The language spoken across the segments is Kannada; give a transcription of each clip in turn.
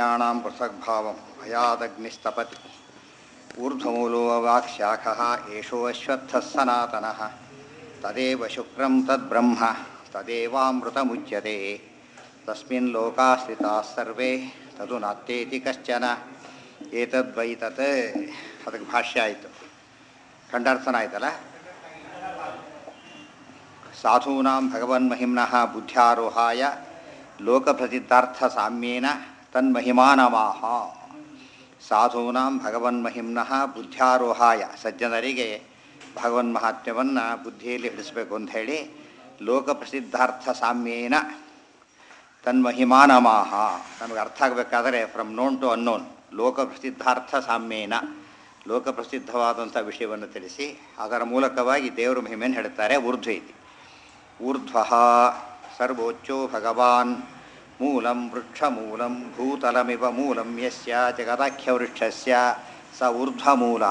ಇಂದ್ರಿಯಾಣಾಂ ಪೃಥಗ್ಭಾವಂ ಭಯಾದಗ್ನಿಸ್ತಪತಿ ಊರ್ಧ್ವಮೂಲೋ ವಾಕ್ಶಾಖಃ ಏಷೋ ಅಶ್ವತ್ಥಃ ಸನಾತನಃ ತದೇವ ಶುಕ್ರಂ ತದ್ಬ್ರಹ್ಮ ತದೇವಾಮೃತಮುಚ್ಯತೆ ತಸ್ಮಿನ್ ಲೋಕಾಸ್ಥಿತಾಃ ಸರ್ವೇ ತದು ನಾತ್ಯೇತಿ ಕಶ್ಚನ ಏತದ್ವೈ ತತ್ ಅದಕ್ಕೆ ಭಾಷ್ಯ ಆಯಿತು ಖಂಡಾರ್ಥನ ಆಯ್ತಲ್ಲ ಸಾಧೂನಾಂ ಭಗವನ್ಮಹಿಮ್ನಃ ಬುದ್ಧ್ಯಾರೋಹಾಯ ಲೋಕಪ್ರಸಿದ್ಧಾರ್ಥ ಸಾಮ್ಯೇನ ತನ್ಮಹಿಮಾನಮಾಹ ಸಾಧೂನಾಂ ಭಗವನ್ಮಹಿಮ್ನಃ ಬುದ್ಧ್ಯಾರೋಹಾಯ ಸಜ್ಜನರಿಗೆ ಭಗವನ್ ಮಹಾತ್ಮ್ಯವನ್ನು ಬುದ್ಧಿಯಲ್ಲಿ ಹಿಡಿಸಬೇಕು ಅಂತ ಹೇಳಿ ಲೋಕಪ್ರಸಿದ್ಧಾರ್ಥ ಸಾಮ್ಯೇನ ತನ್ಮಹಿಮಾನಮಾಹ ನಮಗೆ ಅರ್ಥ ಆಗಬೇಕಾದರೆ ಫ್ರಮ್ ನೋನ್ ಟು ಅನ್ನೋನ್ ಲೋಕಪ್ರಸಿದ್ಧಾರ್ಥ ಸಾಮ್ಯೇನ ಲೋಕಪ್ರಸಿದ್ಧವಾದಂಥ ವಿಷಯವನ್ನು ತಿಳಿಸಿ ಅದರ ಮೂಲಕವಾಗಿ ದೇವರ ಮಹಿಮೆಯನ್ನು ಹೇಳ್ತಾರೆ ಊರ್ಧ್ವ ಇತಿ ಊರ್ಧ್ವ ಸರ್ವೋಚ್ಚೋ ಭಗವಾನ್ ಮೂಲಂ ವೃಕ್ಷಮೂಲಂ ಭೂತಲಮಿವ ಮೂಲಂ ಯಸ್ಯ ಜಗದಾಖ್ಯವೃಕ್ಷಸ್ಯ ಸ ಊರ್ಧ್ವಮೂಲ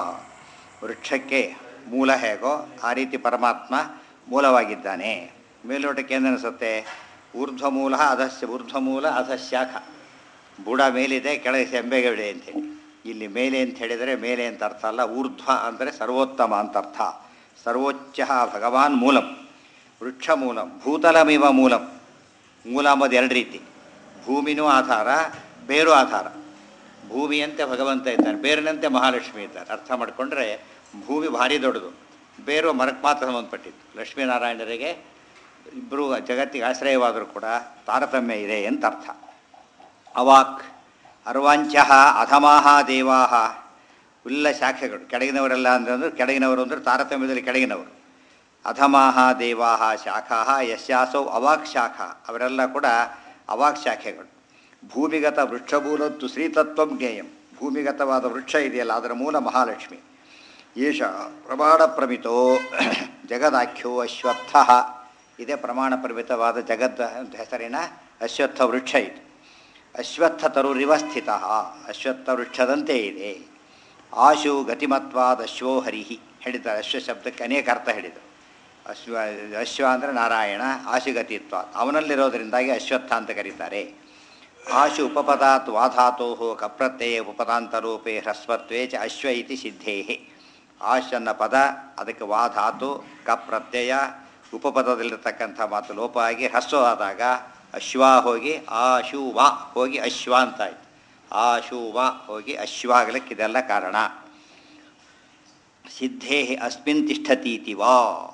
ವೃಕ್ಷಕ್ಕೆ ಮೂಲ ಹೇಗೋ ಆ ರೀತಿ ಪರಮಾತ್ಮ ಮೂಲವಾಗಿದ್ದಾನೆ ಮೇಲ್ನೋಟಕ್ಕೆ ಏನನ್ನಿಸುತ್ತೆ ಊರ್ಧ್ವಮೂಲ ಅಧಸ್ಯ ಊರ್ಧ್ವಮೂಲ ಅಧಶಾಖ ಬುಡ ಮೇಲಿದೆ ಕೆಳಗೆ ಸೆಂಬೆಗಳಿದೆ ಅಂಥೇಳಿ ಇಲ್ಲಿ ಮೇಲೆ ಅಂತ ಹೇಳಿದರೆ ಮೇಲೆ ಅಂತ ಅರ್ಥ ಅಲ್ಲ ಊರ್ಧ್ವ ಅಂದರೆ ಸರ್ವೋತ್ತಮ ಅಂತ ಅರ್ಥ ಸರ್ವೋಚ್ಚ ಭಗವಾನ್ ಮೂಲಂ ವೃಕ್ಷ ಮೂಲಂ ಭೂತಲಮಿವ ಮೂಲಂ ಮೂಲ ಅಂಬುದು ಎರಡು ರೀತಿ ಭೂಮಿನೂ ಆಧಾರ ಬೇರು ಆಧಾರ ಭೂಮಿಯಂತೆ ಭಗವಂತ ಇದ್ದಾನೆ ಬೇರಿನಂತೆ ಮಹಾಲಕ್ಷ್ಮಿ ಇದ್ದಾರೆ ಅರ್ಥ ಮಾಡಿಕೊಂಡ್ರೆ ಭೂಮಿ ಭಾರಿ ದೊಡ್ಡದು ಬೇರು ಮರಕ್ಕೆ ಮಾತ್ರ ಸಂಬಂಧಪಟ್ಟಿದ್ದು ಲಕ್ಷ್ಮೀನಾರಾಯಣರಿಗೆ ಇಬ್ಬರು ಜಗತ್ತಿಗೆ ಆಶ್ರಯವಾದರೂ ಕೂಡ ತಾರತಮ್ಯ ಇದೆ ಅಂತ ಅರ್ಥ ಅವಾಕ್ ಅರ್ವಾಂಚ ಅಧಮಾಹ ದೇವಾಹ ಉಲ್ಲ ಶಾಖೆಗಳು ಕೆಳಗಿನವರೆಲ್ಲ ಅಂದ್ರೆ ಕೆಳಗಿನವರು ಅಂದರೆ ತಾರತಮ್ಯದಲ್ಲಿ ಕೆಳಗಿನವರು ಅಧಮಾಹ ದೇವಾಹ ಶಾಖಾ ಯಶ್ಯಾಸೌ ಅವಾಕ್ ಶಾಖಾ ಅವರೆಲ್ಲ ಕೂಡ ಅವಾಕ್ ಶಾಖೆಗಳು ಭೂಮಿಗತ ವೃಕ್ಷಮೂಲತ್ತು ಶ್ರೀತತ್ವಂ ಜ್ಞೇಯಂ ಭೂಮಿಗತವಾದ ವೃಕ್ಷ ಇದೆಯಲ್ಲ ಅದರ ಮೂಲ ಮಹಾಲಕ್ಷ್ಮಿ ಏಷ ಪ್ರಮಾಣ ಪ್ರಮಿತೋ ಜಗದಾಖ್ಯೋ ಅಶ್ವತ್ಥ ಇದೇ ಪ್ರಮಾಣ ಪ್ರಮಿತವಾದ ಜಗದ್ ಹೆಸರಿನ ಅಶ್ವತ್ಥ ವೃಕ್ಷ ಇದು ಅಶ್ವತ್ಥ ತರುರಿವ ಸ್ಥಿತ ಅಶ್ವತ್ಥ ವೃಕ್ಷದಂತೆ ಇದೆ ಆಶು ಗತಿಮತ್ವಾದ ಅಶ್ವೋ ಹರಿಹಿ ಹೇಳಿದ್ದಾರೆ ಅಶ್ವ ಶಬ್ದಕ್ಕೆ ಅನೇಕ ಅರ್ಥ ಹೇಳಿದರು ಅಶ್ವ ಅಶ್ವ ಅಂದರೆ ನಾರಾಯಣ ಆಶುಗತಿತ್ವ ಅವನಲ್ಲಿರೋದರಿಂದಾಗಿ ಅಶ್ವತ್ಥ ಅಂತ ಕರೀತಾರೆ ಆಶು ಉಪಪದಾತ್ ವಾಧಾತೋ ಕಪ್ರತ್ಯಯ ಉಪಪದಾಂತರೂಪೇ ಹ್ರಸ್ವತ್ವೇ ಚ ಅಶ್ವ ಇತಿ ಸಿದ್ಧೇ ಆಶ್ ಅನ್ನ ಪದ ಅದಕ್ಕೆ ವಾಧಾತು ಕಪ್ರತ್ಯಯ ಉಪಪದದಲ್ಲಿರ್ತಕ್ಕಂಥ ಮಾತು ಲೋಪ ಆಗಿ ಹ್ರಸ್ವವಾದಾಗ ಅಶ್ವ ಹೋಗಿ ಆಶು ವ ಹೋಗಿ ಅಶ್ವ ಅಂತ ಆಯ್ತು ಆಶು ವ ಹೋಗಿ ಅಶ್ವ ಆಗಲಿಕ್ಕೆ ಇದೆಲ್ಲ ಕಾರಣ ಸಿದ್ಧೇ ಅಸ್ಮಿನ್ ತಿಷ್ಠತೀತಿ ವಾ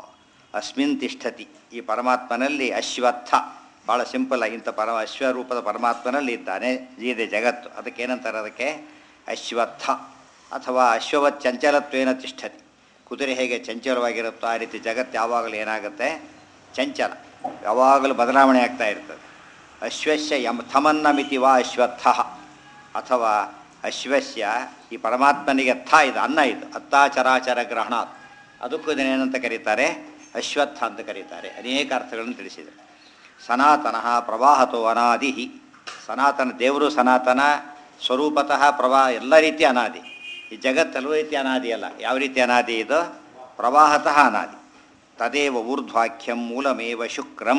ಅಸ್ಮಿನ್ ತಿಷ್ಠತಿ ಈ ಪರಮಾತ್ಮನಲ್ಲಿ ಅಶ್ವತ್ಥ ಭಾಳ ಸಿಂಪಲ್ ಇಂಥ ಪರಮ ಅಶ್ವರೂಪದ ಪರಮಾತ್ಮನಲ್ಲಿ ಇದ್ದಾನೆ ಇದೆ ಜಗತ್ತು ಅದಕ್ಕೆ ಏನಂತಾರೆ ಅದಕ್ಕೆ ಅಶ್ವತ್ಥ ಅಥವಾ ಅಶ್ವವತ್ ಚಂಚಲತ್ವೇನ ತಿಷ್ಠತಿ ಕುದುರೆ ಹೇಗೆ ಚಂಚಲವಾಗಿರುತ್ತೋ ಆ ರೀತಿ ಜಗತ್ತು ಯಾವಾಗಲೂ ಏನಾಗುತ್ತೆ ಚಂಚಲ ಯಾವಾಗಲೂ ಬದಲಾವಣೆ ಆಗ್ತಾ ಇರ್ತದೆ ಅಶ್ವಸ್ಯ ಯಮ ಥಮನ್ನ ಮಿತಿ ವಾ ಅಶ್ವತ್ಥ ಅಥವಾ ಅಶ್ವಸ್ಯ ಈ ಪರಮಾತ್ಮನಿಗೆ ಅರ್ಥ ಇದು ಅನ್ನ ಇದು ಅತ್ತಾಚರಾಚರ ಗ್ರಹಣ ಅದಕ್ಕೂ ಇದನ್ನೇನಂತ ಕರೀತಾರೆ ಅಶ್ವತ್ಥ ಅಂತ ಕರೀತಾರೆ ಅನೇಕ ಅರ್ಥಗಳನ್ನು ತಿಳಿಸಿದರು ಸನಾತನ ಪ್ರವಾಹತೋ ಅನಾದಿ ಸನಾತನ ದೇವರು ಸನಾತನ ಸ್ವರೂಪತಃ ಪ್ರವಾಹ ಎಲ್ಲ ರೀತಿ ಅನಾದಿ ಈ ಜಗತ್ತಲ್ಲೂ ರೀತಿ ಅನಾದಿ ಅಲ್ಲ ಯಾವ ರೀತಿ ಅನಾದಿ ಇದು ಪ್ರವಾಹತಃ ಅನಾದಿ ತದೇವ ಊರ್ಧ್ವಾಖ್ಯಂ ಮೂಲಮೇವ ಶುಕ್ರಂ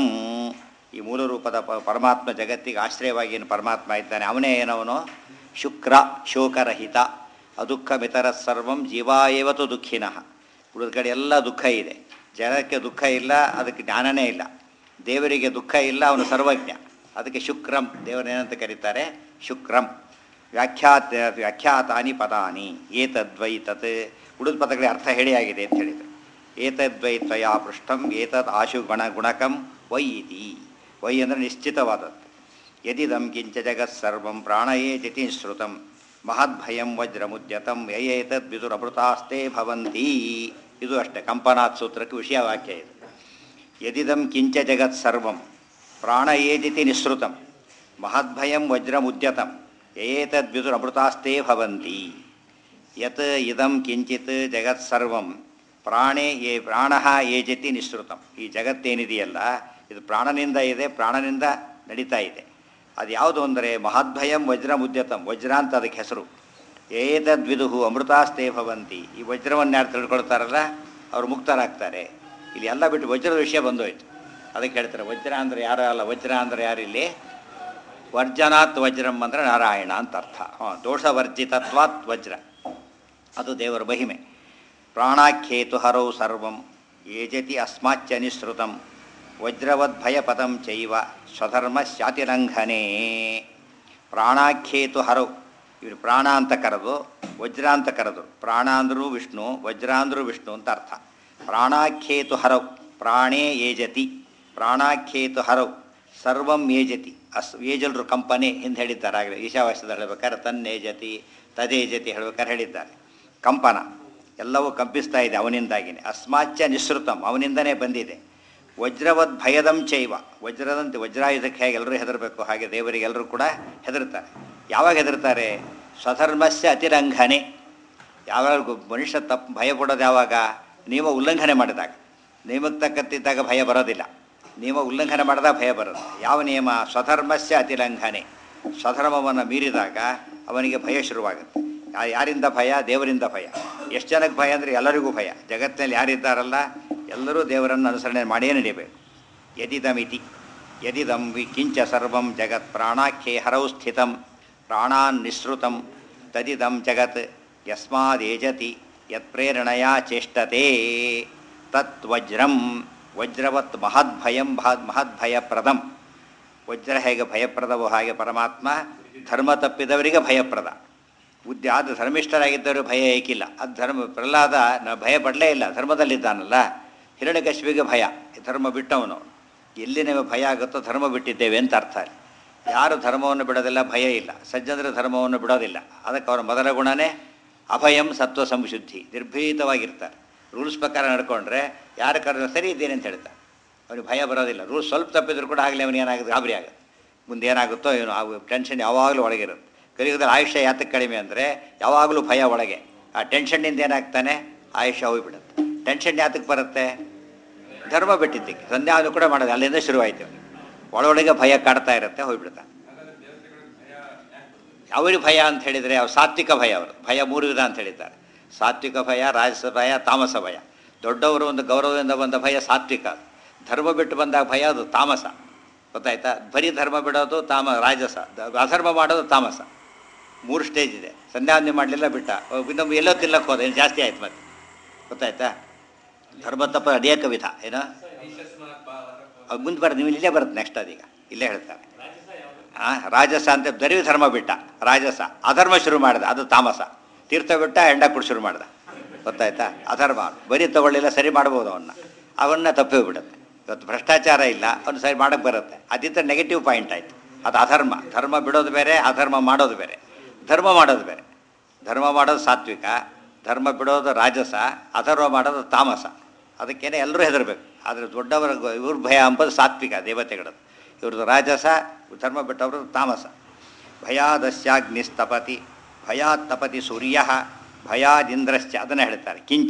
ಈ ಮೂಲ ರೂಪದ ಪ ಪರಮಾತ್ಮ ಜಗತ್ತಿಗೆ ಆಶ್ರಯವಾಗಿ ಏನು ಪರಮಾತ್ಮ ಇದ್ದಾನೆ ಅವನೇ ಏನವನು ಶುಕ್ರ ಶೋಕರಹಿತ ಅದುಃಖ ಮಿತರ ಸರ್ವಂ ಜೀವಾಯೇವತು ದುಃಖಿನಃ ಉಳಿದ ಕಡೆ ಎಲ್ಲ ದುಃಖ ಇದೆ ಜನಕ್ಕೆ ದುಃಖ ಇಲ್ಲ ಅದಕ್ಕೆ ಜ್ಞಾನನೇ ಇಲ್ಲ ದೇವರಿಗೆ ದುಃಖ ಇಲ್ಲ ಅವನು ಸರ್ವಜ್ಞ ಅದಕ್ಕೆ ಶುಕ್ರಂ ದೇವರೇನಂತ ಕರೀತಾರೆ ಶುಕ್ರಂ ವ್ಯಾಖ್ಯಾತ ವ್ಯಾಖ್ಯಾತಾನಿ ಪದಾನಿ ಏತದ್ವೈ ತತ್ ಉಳಿದ ಪದಗಳಿಗೆ ಅರ್ಥ ಹೇಳಿ ಆಗಿದೆ ಅಂತ ಹೇಳಿದರು ಏತದ್ವೈ ತ್ವಯಾ ಪೃಷ್ಟಂ ಏತದ್ ಆಶು ಗಣ ಗುಣಕಂ ವೈ ಇತಿ ವೈ ಅಂದರೆ ನಿಶ್ಚಿತವಾದದ್ದು ಯದಿದಂ ಕಿಂಚ ಜಗತ್ಸರ್ವಂ ಪ್ರಾಣಯೇ ಜತಿ ಶ್ರುತಂ ಮಹದ್ಭಯಂ ವಜ್ರಮುದ್ಯತಂ ಯಯೇತದ್ ವಿದುರಮೃತಾಸ್ತೆ ಭವಂತಿ ಇದು ಅಷ್ಟೇ ಕಂಪನಾಥ್ ಸೂತ್ರಕ್ಕೆ ವಿಷಯ ವಾಕ್ಯ ಇದು ಯದಿದಂ ಕಿಂಚ ಜಗತ್ಸರ್ವಂ ಪ್ರಾಣಯೇಜಿತಿ ನಿಸೃತಂ ಮಹದ್ಭಯಂ ವಜ್ರಮುದ್ಯತಂ ಯಯೇತದ್ ವಿದುರಮೃತಾಸ್ತೆ ಭವಂತಿ ಯತ್ ಇದಂ ಕಿಂಚಿತ್ ಜಗತ್ಸರ್ವಂ ಪ್ರಾಣೇ ಯೇ ಪ್ರಾಣ ಏಜತಿ ನಿಸೃತಂ ಈ ಜಗತ್ತೇನಿದೆಯಲ್ಲ ಇದು ಪ್ರಾಣನಿಂದ ಇದೆ ಪ್ರಾಣನಿಂದ ನಡೀತಾ ಇದೆ ಅದು ಯಾವುದು ಅಂದರೆ ಮಹದ್ಭಯಂ ವಜ್ರ ಮುದ್ಯತಂ ವಜ್ರ ಅಂತ ಅದಕ್ಕೆ ಹೆಸರು ಏತದ್ವಿದುಹು ಅಮೃತಾಸ್ತೆ ಭವಂತಿ ಈ ವಜ್ರವನ್ನು ಯಾರು ತಿಳ್ಕೊಳ್ತಾರಲ್ಲ ಅವರು ಮುಕ್ತರಾಗ್ತಾರೆ ಇಲ್ಲಿ ಎಲ್ಲ ಬಿಟ್ಟು ವಜ್ರದ ವಿಷಯ ಬಂದೋಯ್ತು ಅದಕ್ಕೆ ಹೇಳ್ತಾರೆ ವಜ್ರ ಅಂದರೆ ಯಾರು ಅಲ್ಲ ವಜ್ರ ಅಂದರೆ ಯಾರು ಇಲ್ಲಿ ವರ್ಜನಾತ್ ವಜ್ರಂ ಅಂದರೆ ನಾರಾಯಣ ಅಂತ ಅರ್ಥ ಹಾಂ ದೋಷವರ್ಜಿತತ್ವಾತ್ ವಜ್ರ ಅದು ದೇವರ ಮಹಿಮೆ ಪ್ರಾಣಾಖ್ಯೇತು ಹರೌ ಸರ್ವಂ ಏಜತಿ ಅಸ್ಮಾಚ್ಚ ನಿಸೃತಂ ವಜ್ರವದ್ಭಯಪದಂ ಚೈವ ಸ್ವಧರ್ಮ ಶಾತಿಲಂಘನೆ ಪ್ರಾಣಾಖ್ಯೇತು ಹರೌ ಇವರು ಪ್ರಾಣ ಅಂತ ಕರೆದು ವಜ್ರ ಅಂತ ಕರೆದು ಪ್ರಾಣ ಅಂದರೂ ವಿಷ್ಣು ವಜ್ರ ಅಂದರೂ ವಿಷ್ಣು ಅಂತ ಅರ್ಥ ಪ್ರಾಣಾಖ್ಯೇತು ಹರೌ ಪ್ರಾಣೇ ಏಜತಿ ಪ್ರಾಣಾಖ್ಯೇತು ಹರೌ ಸರ್ವಂ ಏಜತಿ ಅಸ್ ಏಜಲ್ರು ಕಂಪನಿ ಹಿಂದೆ ಹೇಳಿದ್ದಾರೆ ಆಗಲೇ ಈಶಾವಾಸ್ಯದ ಹೇಳ್ಬೇಕಾದ್ರೆ ತನ್ನೇಜತಿ ತದೇಜತಿ ಹೇಳ್ಬೇಕಾದ್ರೆ ಹೇಳಿದ್ದಾರೆ ಕಂಪನ ಎಲ್ಲವೂ ಕಂಪಿಸ್ತಾ ಇದೆ ಅವನಿಂದಾಗಿನೇ ಅಸ್ಮಾಚ್ಚ ನಿಸೃತಂ ಅವನಿಂದನೇ ಬಂದಿದೆ ವಜ್ರವದ್ ಭಯದಂ ಚೈವ ವಜ್ರದಂತೆ ವಜ್ರಾಯುಧಕ್ಕೆ ಹೇಗೆ ಎಲ್ಲರೂ ಹೆದರಬೇಕು ಹಾಗೆ ದೇವರಿಗೆ ಎಲ್ಲರೂ ಕೂಡ ಹೆದರ್ತಾರೆ ಯಾವಾಗ ಹೆದರ್ತಾರೆ ಸ್ವಧರ್ಮಸ್ಯ ಅತಿರಂಘನೆ ಯಾವಾಗ ಮನುಷ್ಯ ತಪ್ಪು ಭಯ ಪಡೋದು ಯಾವಾಗ ನಿಯಮ ಉಲ್ಲಂಘನೆ ಮಾಡಿದಾಗ ನಿಯಮಕ್ಕೆ ತಕ್ಕಂತಿದ್ದಾಗ ಭಯ ಬರೋದಿಲ್ಲ ನಿಯಮ ಉಲ್ಲಂಘನೆ ಮಾಡಿದಾಗ ಭಯ ಬರೋದು ಯಾವ ನಿಯಮ ಸ್ವಧರ್ಮಸ್ಯ ಅತಿಲಂಘನೆ ಸ್ವಧರ್ಮವನ್ನು ಮೀರಿದಾಗ ಅವನಿಗೆ ಭಯ ಶುರುವಾಗುತ್ತೆ ಯಾ- ಯಾರಿಂದ ಭಯ ದೇವರಿಂದ ಭಯ ಎಷ್ಟು ಜನಕ್ಕೆ ಭಯ ಅಂದರೆ ಎಲ್ಲರಿಗೂ ಭಯ ಜಗತ್ತಿನಲ್ಲಿ ಯಾರಿದ್ದಾರಲ್ಲ ಎಲ್ಲರೂ ದೇವರನ್ನು ಅನುಸರಣೆ ಮಾಡಿಯೇ ನಡೆಯಬೇಕು ಯದಿದಮಿತಿ ಯದಿದಂ ವಿ ಕಿಂಚ ಸರ್ವಂ ಜಗತ್ ಪ್ರಾಣಾಖ್ಯೆ ಹರೌ ಸ್ಥಿತಂ ಪ್ರಾಣಾನ್ ನಿಸೃತಂ ತದಿದಂ ಜಗತ್ ಯಸ್ಮಾದೇಜತಿ ಯತ್ಪ್ರೇರಣೆಯ ಚೇಷ್ಟತೆ ತತ್ ವಜ್ರಂ ವಜ್ರವತ್ ಮಹದ್ಭಯಂ ಮಹದ್ ಮಹದ್ಭಯಪ್ರದಂ ವಜ್ರ ಹೇಗೆ ಭಯಪ್ರದವೋ ಹಾಗೆ ಪರಮಾತ್ಮ ಧರ್ಮ ತಪ್ಪಿದವರಿಗೆ ಭಯಪ್ರದ ಉದ್ಯ ಅದು ಧರ್ಮಿಷ್ಠರಾಗಿದ್ದವರು ಭಯ ಏಕಿಲ್ಲ ಅದು ಧರ್ಮ ಪ್ರಹ್ಲಾದ ನ ಭಯ ಪಡಲೇ ಇಲ್ಲ ಧರ್ಮದಲ್ಲಿದ್ದಾನಲ್ಲ ಹಿರಣ್ಯಕಶಿಪಿಗೆ ಭಯ ಧರ್ಮ ಬಿಟ್ಟವನು ಎಲ್ಲಿ ನಿಮಗೆ ಭಯ ಆಗುತ್ತೋ ಧರ್ಮ ಬಿಟ್ಟಿದ್ದೇವೆ ಅಂತ ಅರ್ಥ ಅಲ್ಲಿ ಯಾರು ಧರ್ಮವನ್ನು ಬಿಡೋದಿಲ್ಲ ಭಯ ಇಲ್ಲ ಸಜ್ಜನರ ಧರ್ಮವನ್ನು ಬಿಡೋದಿಲ್ಲ ಅದಕ್ಕೆ ಅವರ ಮೊದಲ ಗುಣನೇ ಅಭಯಂ ಸತ್ವ ಸಂಶುದ್ಧಿ ನಿರ್ಭೀತವಾಗಿರ್ತಾರೆ ರೂಲ್ಸ್ ಪ್ರಕಾರ ನಡ್ಕೊಂಡ್ರೆ ಯಾರು ಕರೆದ್ರೆ ಸರಿ ಇದ್ದೇನೆ ಅಂತ ಹೇಳ್ತಾರೆ ಅವನಿಗೆ ಭಯ ಬರೋದಿಲ್ಲ ರೂಲ್ಸ್ ಸ್ವಲ್ಪ ತಪ್ಪಿದ್ರು ಕೂಡ ಆಗಲೇ ಅವನಿಗೆ ಏನಾಗುತ್ತೆ ಗಾಬರಿ ಆಗುತ್ತೆ ಮುಂದೆ ಏನಾಗುತ್ತೋ ಏನು ಆ ಟೆನ್ಷನ್ ಯಾವಾಗಲೂ ಒಳಗಿರುತ್ತೆ ಕಲಿಯುಗದಲ್ಲಿ ಆಯುಷ್ಯ ಯಾತಕ್ಕೆ ಕಡಿಮೆ ಅಂದರೆ ಯಾವಾಗಲೂ ಭಯ ಒಳಗೆ ಆ ಟೆನ್ಷನ್ನಿಂದ ಏನಾಗ್ತಾನೆ ಆಯುಷ್ಯ ಹೋಗಿಬಿಡುತ್ತೆ ಟೆನ್ಷನ್ ಯಾತಕ್ಕೆ ಬರುತ್ತೆ ಧರ್ಮ ಬಿಟ್ಟಿದ್ದಕ್ಕೆ ಸಂಧ್ಯಾವನು ಕೂಡ ಮಾಡೋದು ಅಲ್ಲಿಂದ ಶುರುವಾಯಿತು ಅವನಿಗೆ ಒಳೊಳಗೆ ಭಯ ಕಾಡ್ತಾ ಇರುತ್ತೆ ಹೋಗ್ಬಿಡ್ತಾನೆ ಅವರಿಗೆ ಭಯ ಅಂತ ಹೇಳಿದರೆ ಅವ್ರು ಸಾತ್ವಿಕ ಭಯ ಅವರು ಭಯ ಮೂರು ವಿಧ ಅಂತ ಹೇಳಿದ್ದಾರೆ ಸಾತ್ವಿಕ ಭಯ ರಾಜಸ ಭಯ ತಾಮಸ ಭಯ ದೊಡ್ಡವರು ಒಂದು ಗೌರವದಿಂದ ಬಂದ ಭಯ ಸಾತ್ವಿಕ ಧರ್ಮ ಬಿಟ್ಟು ಬಂದಾಗ ಭಯ ಅದು ತಾಮಸ ಗೊತ್ತಾಯ್ತಾ ಬರೀ ಧರ್ಮ ಬಿಡೋದು ತಾಮ ರಾಜಸ ದ- ಅಧರ್ಮ ಮಾಡೋದು ತಾಮಸ ಮೂರು ಸ್ಟೇಜ್ ಇದೆ ಸಂಧ್ಯಾವಂದನೆ ಮಾಡಲಿಲ್ಲ ಬಿಟ್ಟ ಇನ್ನೊಬ್ಬ ಎಲ್ಲೋ ತಿಲ್ಲಕ್ಕೆ ಹೋದ ಏನು ಜಾಸ್ತಿ ಆಯ್ತು ಮತ್ತೆ ಗೊತ್ತಾಯ್ತಾ ಧರ್ಮ ತಪ್ಪ ಅನೇಕ ವಿಧ ಏನೋ ಅದು ಮುಂದೆ ಬರೋದು ನೀವು ಇಲ್ಲೇ ಬರುತ್ತೆ ನೆಕ್ಸ್ಟ್ ಅದೀಗ ಇಲ್ಲೇ ಹೇಳ್ತಾರೆ ಆ, ರಾಜಸ ಅಂತ ಬರೀ ಧರ್ಮ ಬಿಟ್ಟ ರಾಜಸ ಅಧರ್ಮ ಶುರು ಮಾಡಿದ ಅದು ತಾಮಸ ತೀರ್ಥ ಬಿಟ್ಟ ಎಂಡ ಕುಡಿ ಶುರು ಮಾಡ್ದ ಗೊತ್ತಾಯ್ತಾ ಅಧರ್ಮ ಬರೀ ತಗೊಳ್ಳಿಲ್ಲ ಸರಿ ಮಾಡ್ಬೋದು ಅವನ್ನ ಅವನ್ನ ತಪ್ಪಿ ಬಿಡುತ್ತೆ ಇವತ್ತು ಭ್ರಷ್ಟಾಚಾರ ಇಲ್ಲ ಅವನು ಸರಿ ಮಾಡಕ್ಕೆ ಬರುತ್ತೆ ಅದಿದ್ದ ನೆಗೆಟಿವ್ ಪಾಯಿಂಟ್ ಆಯಿತು ಅದು ಅಧರ್ಮ ಧರ್ಮ ಬಿಡೋದು ಬೇರೆ ಅಧರ್ಮ ಮಾಡೋದು ಬೇರೆ ಧರ್ಮ ಮಾಡೋದು ಬೇರೆ ಧರ್ಮ ಮಾಡೋದು ಸಾತ್ವಿಕ ಧರ್ಮ ಬಿಡೋದು ರಾಜಸ ಅಧರ್ಮ ಮಾಡೋದು ತಾಮಸ ಅದಕ್ಕೇನೆ ಎಲ್ಲರೂ ಹೆದರಬೇಕು ಆದರೆ ದೊಡ್ಡವರ ಇವ್ರ ಭಯ ಅಂಬದು ಸಾತ್ವಿಕ ದೇವತೆಗಳದ್ದು ಇವ್ರದ್ದು ರಾಜಸ ಧರ್ಮ ಬಿಟ್ಟವ್ರದ್ದು ತಾಮಸ ಭಯಾದಸ್ಯಾಗ್ನಿಸ್ತಪತಿ ಭಯಾತ್ ತಪತಿ ಸೂರ್ಯ ಭಯಾದಿಂದ್ರಶ್ಚ ಅದನ್ನು ಹೇಳ್ತಾರೆ ಕಿಂಚ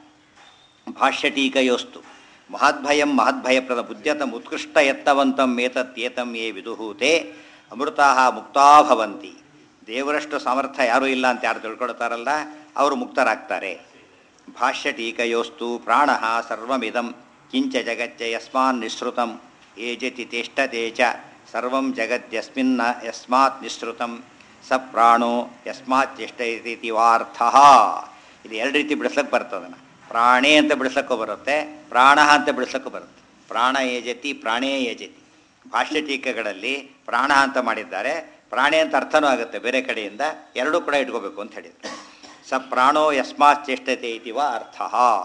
ಭಾಷ್ಯಟೀಕಯೋಸ್ತು ಮಹದ್ಭಯಂ ಮಹದ್ಭಯಪ್ರದ ಬುದ್ಧತಂ ಉತ್ಕೃಷ್ಟ ಎತ್ತವಂತಂ ಏತತ್ಯೇತಂ ಯೇ ವಿದುಹೂತೆ ಅಮೃತಾ ಮುಕ್ತಾ ಭವಂತಿ ದೇವರಷ್ಟು ಸಾಮರ್ಥ್ಯ ಯಾರೂ ಇಲ್ಲ ಅಂತ ಯಾರು ತಿಳ್ಕೊಳ್ತಾರಲ್ಲ ಅವರು ಮುಕ್ತರಾಗ್ತಾರೆ ಭಾಷ್ಯಟೀಕಯೋಸ್ತು ಪ್ರಾಣ ಸರ್ವಮಿದಂ ಕಿಂಚ ಜಗಚ್ಚ ಯಸ್ಮಾನ್ ನಿಸೃತಂ ಏಜತಿ ತಿಷ್ಠತೆ ಚ ಸರ್ವಂ ಜಗದ್ಯಸ್ಮಿನ್ನ ಯಸ್ಮಾತ್ ನಿಸೃತಂ ಸ ಪ್ರಾಣೋ ಯಸ್ಮಾತ್ ತಿಷ್ಠಯತಿ ವಾರ್ಥ ಇದು ಎರಡು ರೀತಿ ಬಿಡಿಸ್ಲಕ್ಕೆ ಬರ್ತದನ್ನು ಪ್ರಾಣೇ ಅಂತ ಬಿಡಿಸ್ಲಕ್ಕೂ ಬರುತ್ತೆ ಪ್ರಾಣ ಅಂತ ಬಿಡಿಸ್ಲಕ್ಕೂ ಬರುತ್ತೆ ಪ್ರಾಣ ಏಜತಿ ಪ್ರಾಣೇ ಏಜತಿ ಭಾಷ್ಯ ಟೀಕೆಗಳಲ್ಲಿ ಪ್ರಾಣ ಅಂತ ಮಾಡಿದ್ದಾರೆ ಪ್ರಾಣಿ ಅಂತ ಅರ್ಥನೂ ಆಗುತ್ತೆ ಬೇರೆ ಕಡೆಯಿಂದ ಎರಡೂ ಕೂಡ ಇಟ್ಕೋಬೇಕು ಅಂತ ಹೇಳಿದ್ರು ಸ ಪ್ರಾಣೋ ಯಸ್ಮಾತ್ ಚೇಷ್ಟತೆ ಇತಿ ವಾ ಅರ್ಥ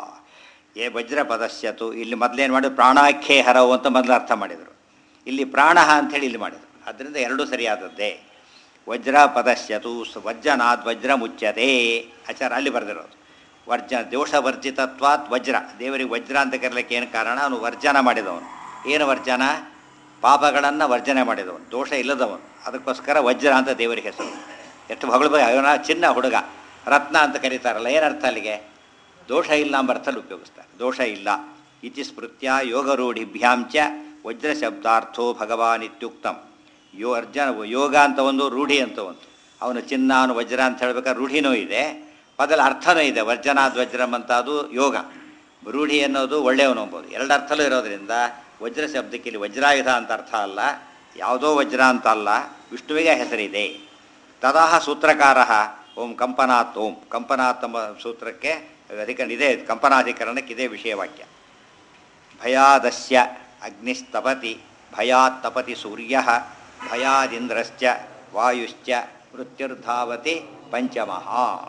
ಏ ವಜ್ರ ಪದಸ್ಯತು ಇಲ್ಲಿ ಮೊದಲೇನು ಮಾಡಿದ್ರು ಪ್ರಾಣಾಖ್ಯೆ ಹರವು ಅಂತ ಮೊದಲು ಅರ್ಥ ಮಾಡಿದರು ಇಲ್ಲಿ ಪ್ರಾಣ ಅಂಥೇಳಿ ಇಲ್ಲಿ ಮಾಡಿದರು ಅದರಿಂದ ಎರಡೂ ಸರಿಯಾದದ್ದೇ ವಜ್ರ ಪದಸ್ಯತು ಸ ವಜ್ರನಾದ್ ವಜ್ರ ಮುಚ್ಯತೆ ಆಚಾರ ಅಲ್ಲಿ ಬರೆದಿರೋದು ವರ್ಜ ದೋಷವರ್ಜಿತತ್ವಾತ್ ವಜ್ರ ದೇವರಿಗೆ ವಜ್ರ ಅಂತ ಕರೀಲಿಕ್ಕೆ ಏನು ಕಾರಣ ಅವನು ವರ್ಜನ ಮಾಡಿದವನು ಏನು ವರ್ಜನ ಪಾಪಗಳನ್ನು ವರ್ಜನೆ ಮಾಡಿದವನು ದೋಷ ಇಲ್ಲದವನು ಅದಕ್ಕೋಸ್ಕರ ವಜ್ರ ಅಂತ ದೇವರಿಗೆ ಹೆಸರು ಎಷ್ಟು ಮಗಳು ಅವನ ಚಿನ್ನ ಹುಡುಗ ರತ್ನ ಅಂತ ಕರೀತಾರಲ್ಲ ಏನರ್ಥ ಅಲ್ಲಿಗೆ ದೋಷ ಇಲ್ಲ ಎಂಬ ಅರ್ಥದಲ್ಲಿ ಉಪಯೋಗಿಸ್ತಾರೆ ದೋಷ ಇಲ್ಲ ಇತಿ ಸ್ಮೃತ್ಯ ಯೋಗರೂಢಿಭ್ಯಾಂ ಚ ವಜ್ರ ಶಬ್ದಾರ್ಥೋ ಭಗವಾನ್ ಇತ್ಯುಕ್ತಂ ಯೋ ಅರ್ಜನ ಯೋಗ ಅಂತ ಒಂದು ರೂಢಿ ಅಂತ ಒಂದು ಅವನು ಚಿನ್ನ ಅವನು ವಜ್ರ ಅಂತ ಹೇಳ್ಬೇಕಾದ್ರೆ ರೂಢಿನೂ ಇದೆ ಪದಲ ಅರ್ಥನೂ ಇದೆ ವರ್ಜನಾದ್ ವಜ್ರಂ ಅಂತ ಅದು ಯೋಗ ರೂಢಿ ಅನ್ನೋದು ಒಳ್ಳೆಯವನು ಅಂಬೋದು ಎರಡು ಅರ್ಥಲೂ ಇರೋದ್ರಿಂದ ವಜ್ರ ಶಬ್ದಕ್ಕೆ ಇಲ್ಲಿ ವಜ್ರಾಯುಧ ಅಂತ ಅರ್ಥ ಅಲ್ಲ ಯಾವುದೋ ವಜ್ರ ಅಂತ ಅಲ್ಲ ವಿಷ್ಣುವಿಗೆ ಹೆಸರಿದೆ ತದಾಹ ಸೂತ್ರಕಾರ ಓಂ ಕಂಪನಾತ್ ಓಂ ಕಂಪನಾತ್ ಎಂಬ ಸೂತ್ರಕ್ಕೆ ಅಧಿಕ ಇದೇ ಕಂಪನಾಧಿಕರಣಕ್ಕೆ ಇದೇ ವಿಷಯವಾಕ್ಯ ಭಯಾದಸ್ಯ ಅಗ್ನಿಸ್ತಪತಿ ಭಯಾತ್ ತಪತಿ ಸೂರ್ಯ ಭಯಾದಿಂದ್ರಶ್ಚ ವಾಯುಶ್ಚ ಮೃತ್ಯುರ್ಧಾವತಿ ಪಂಚಮಃ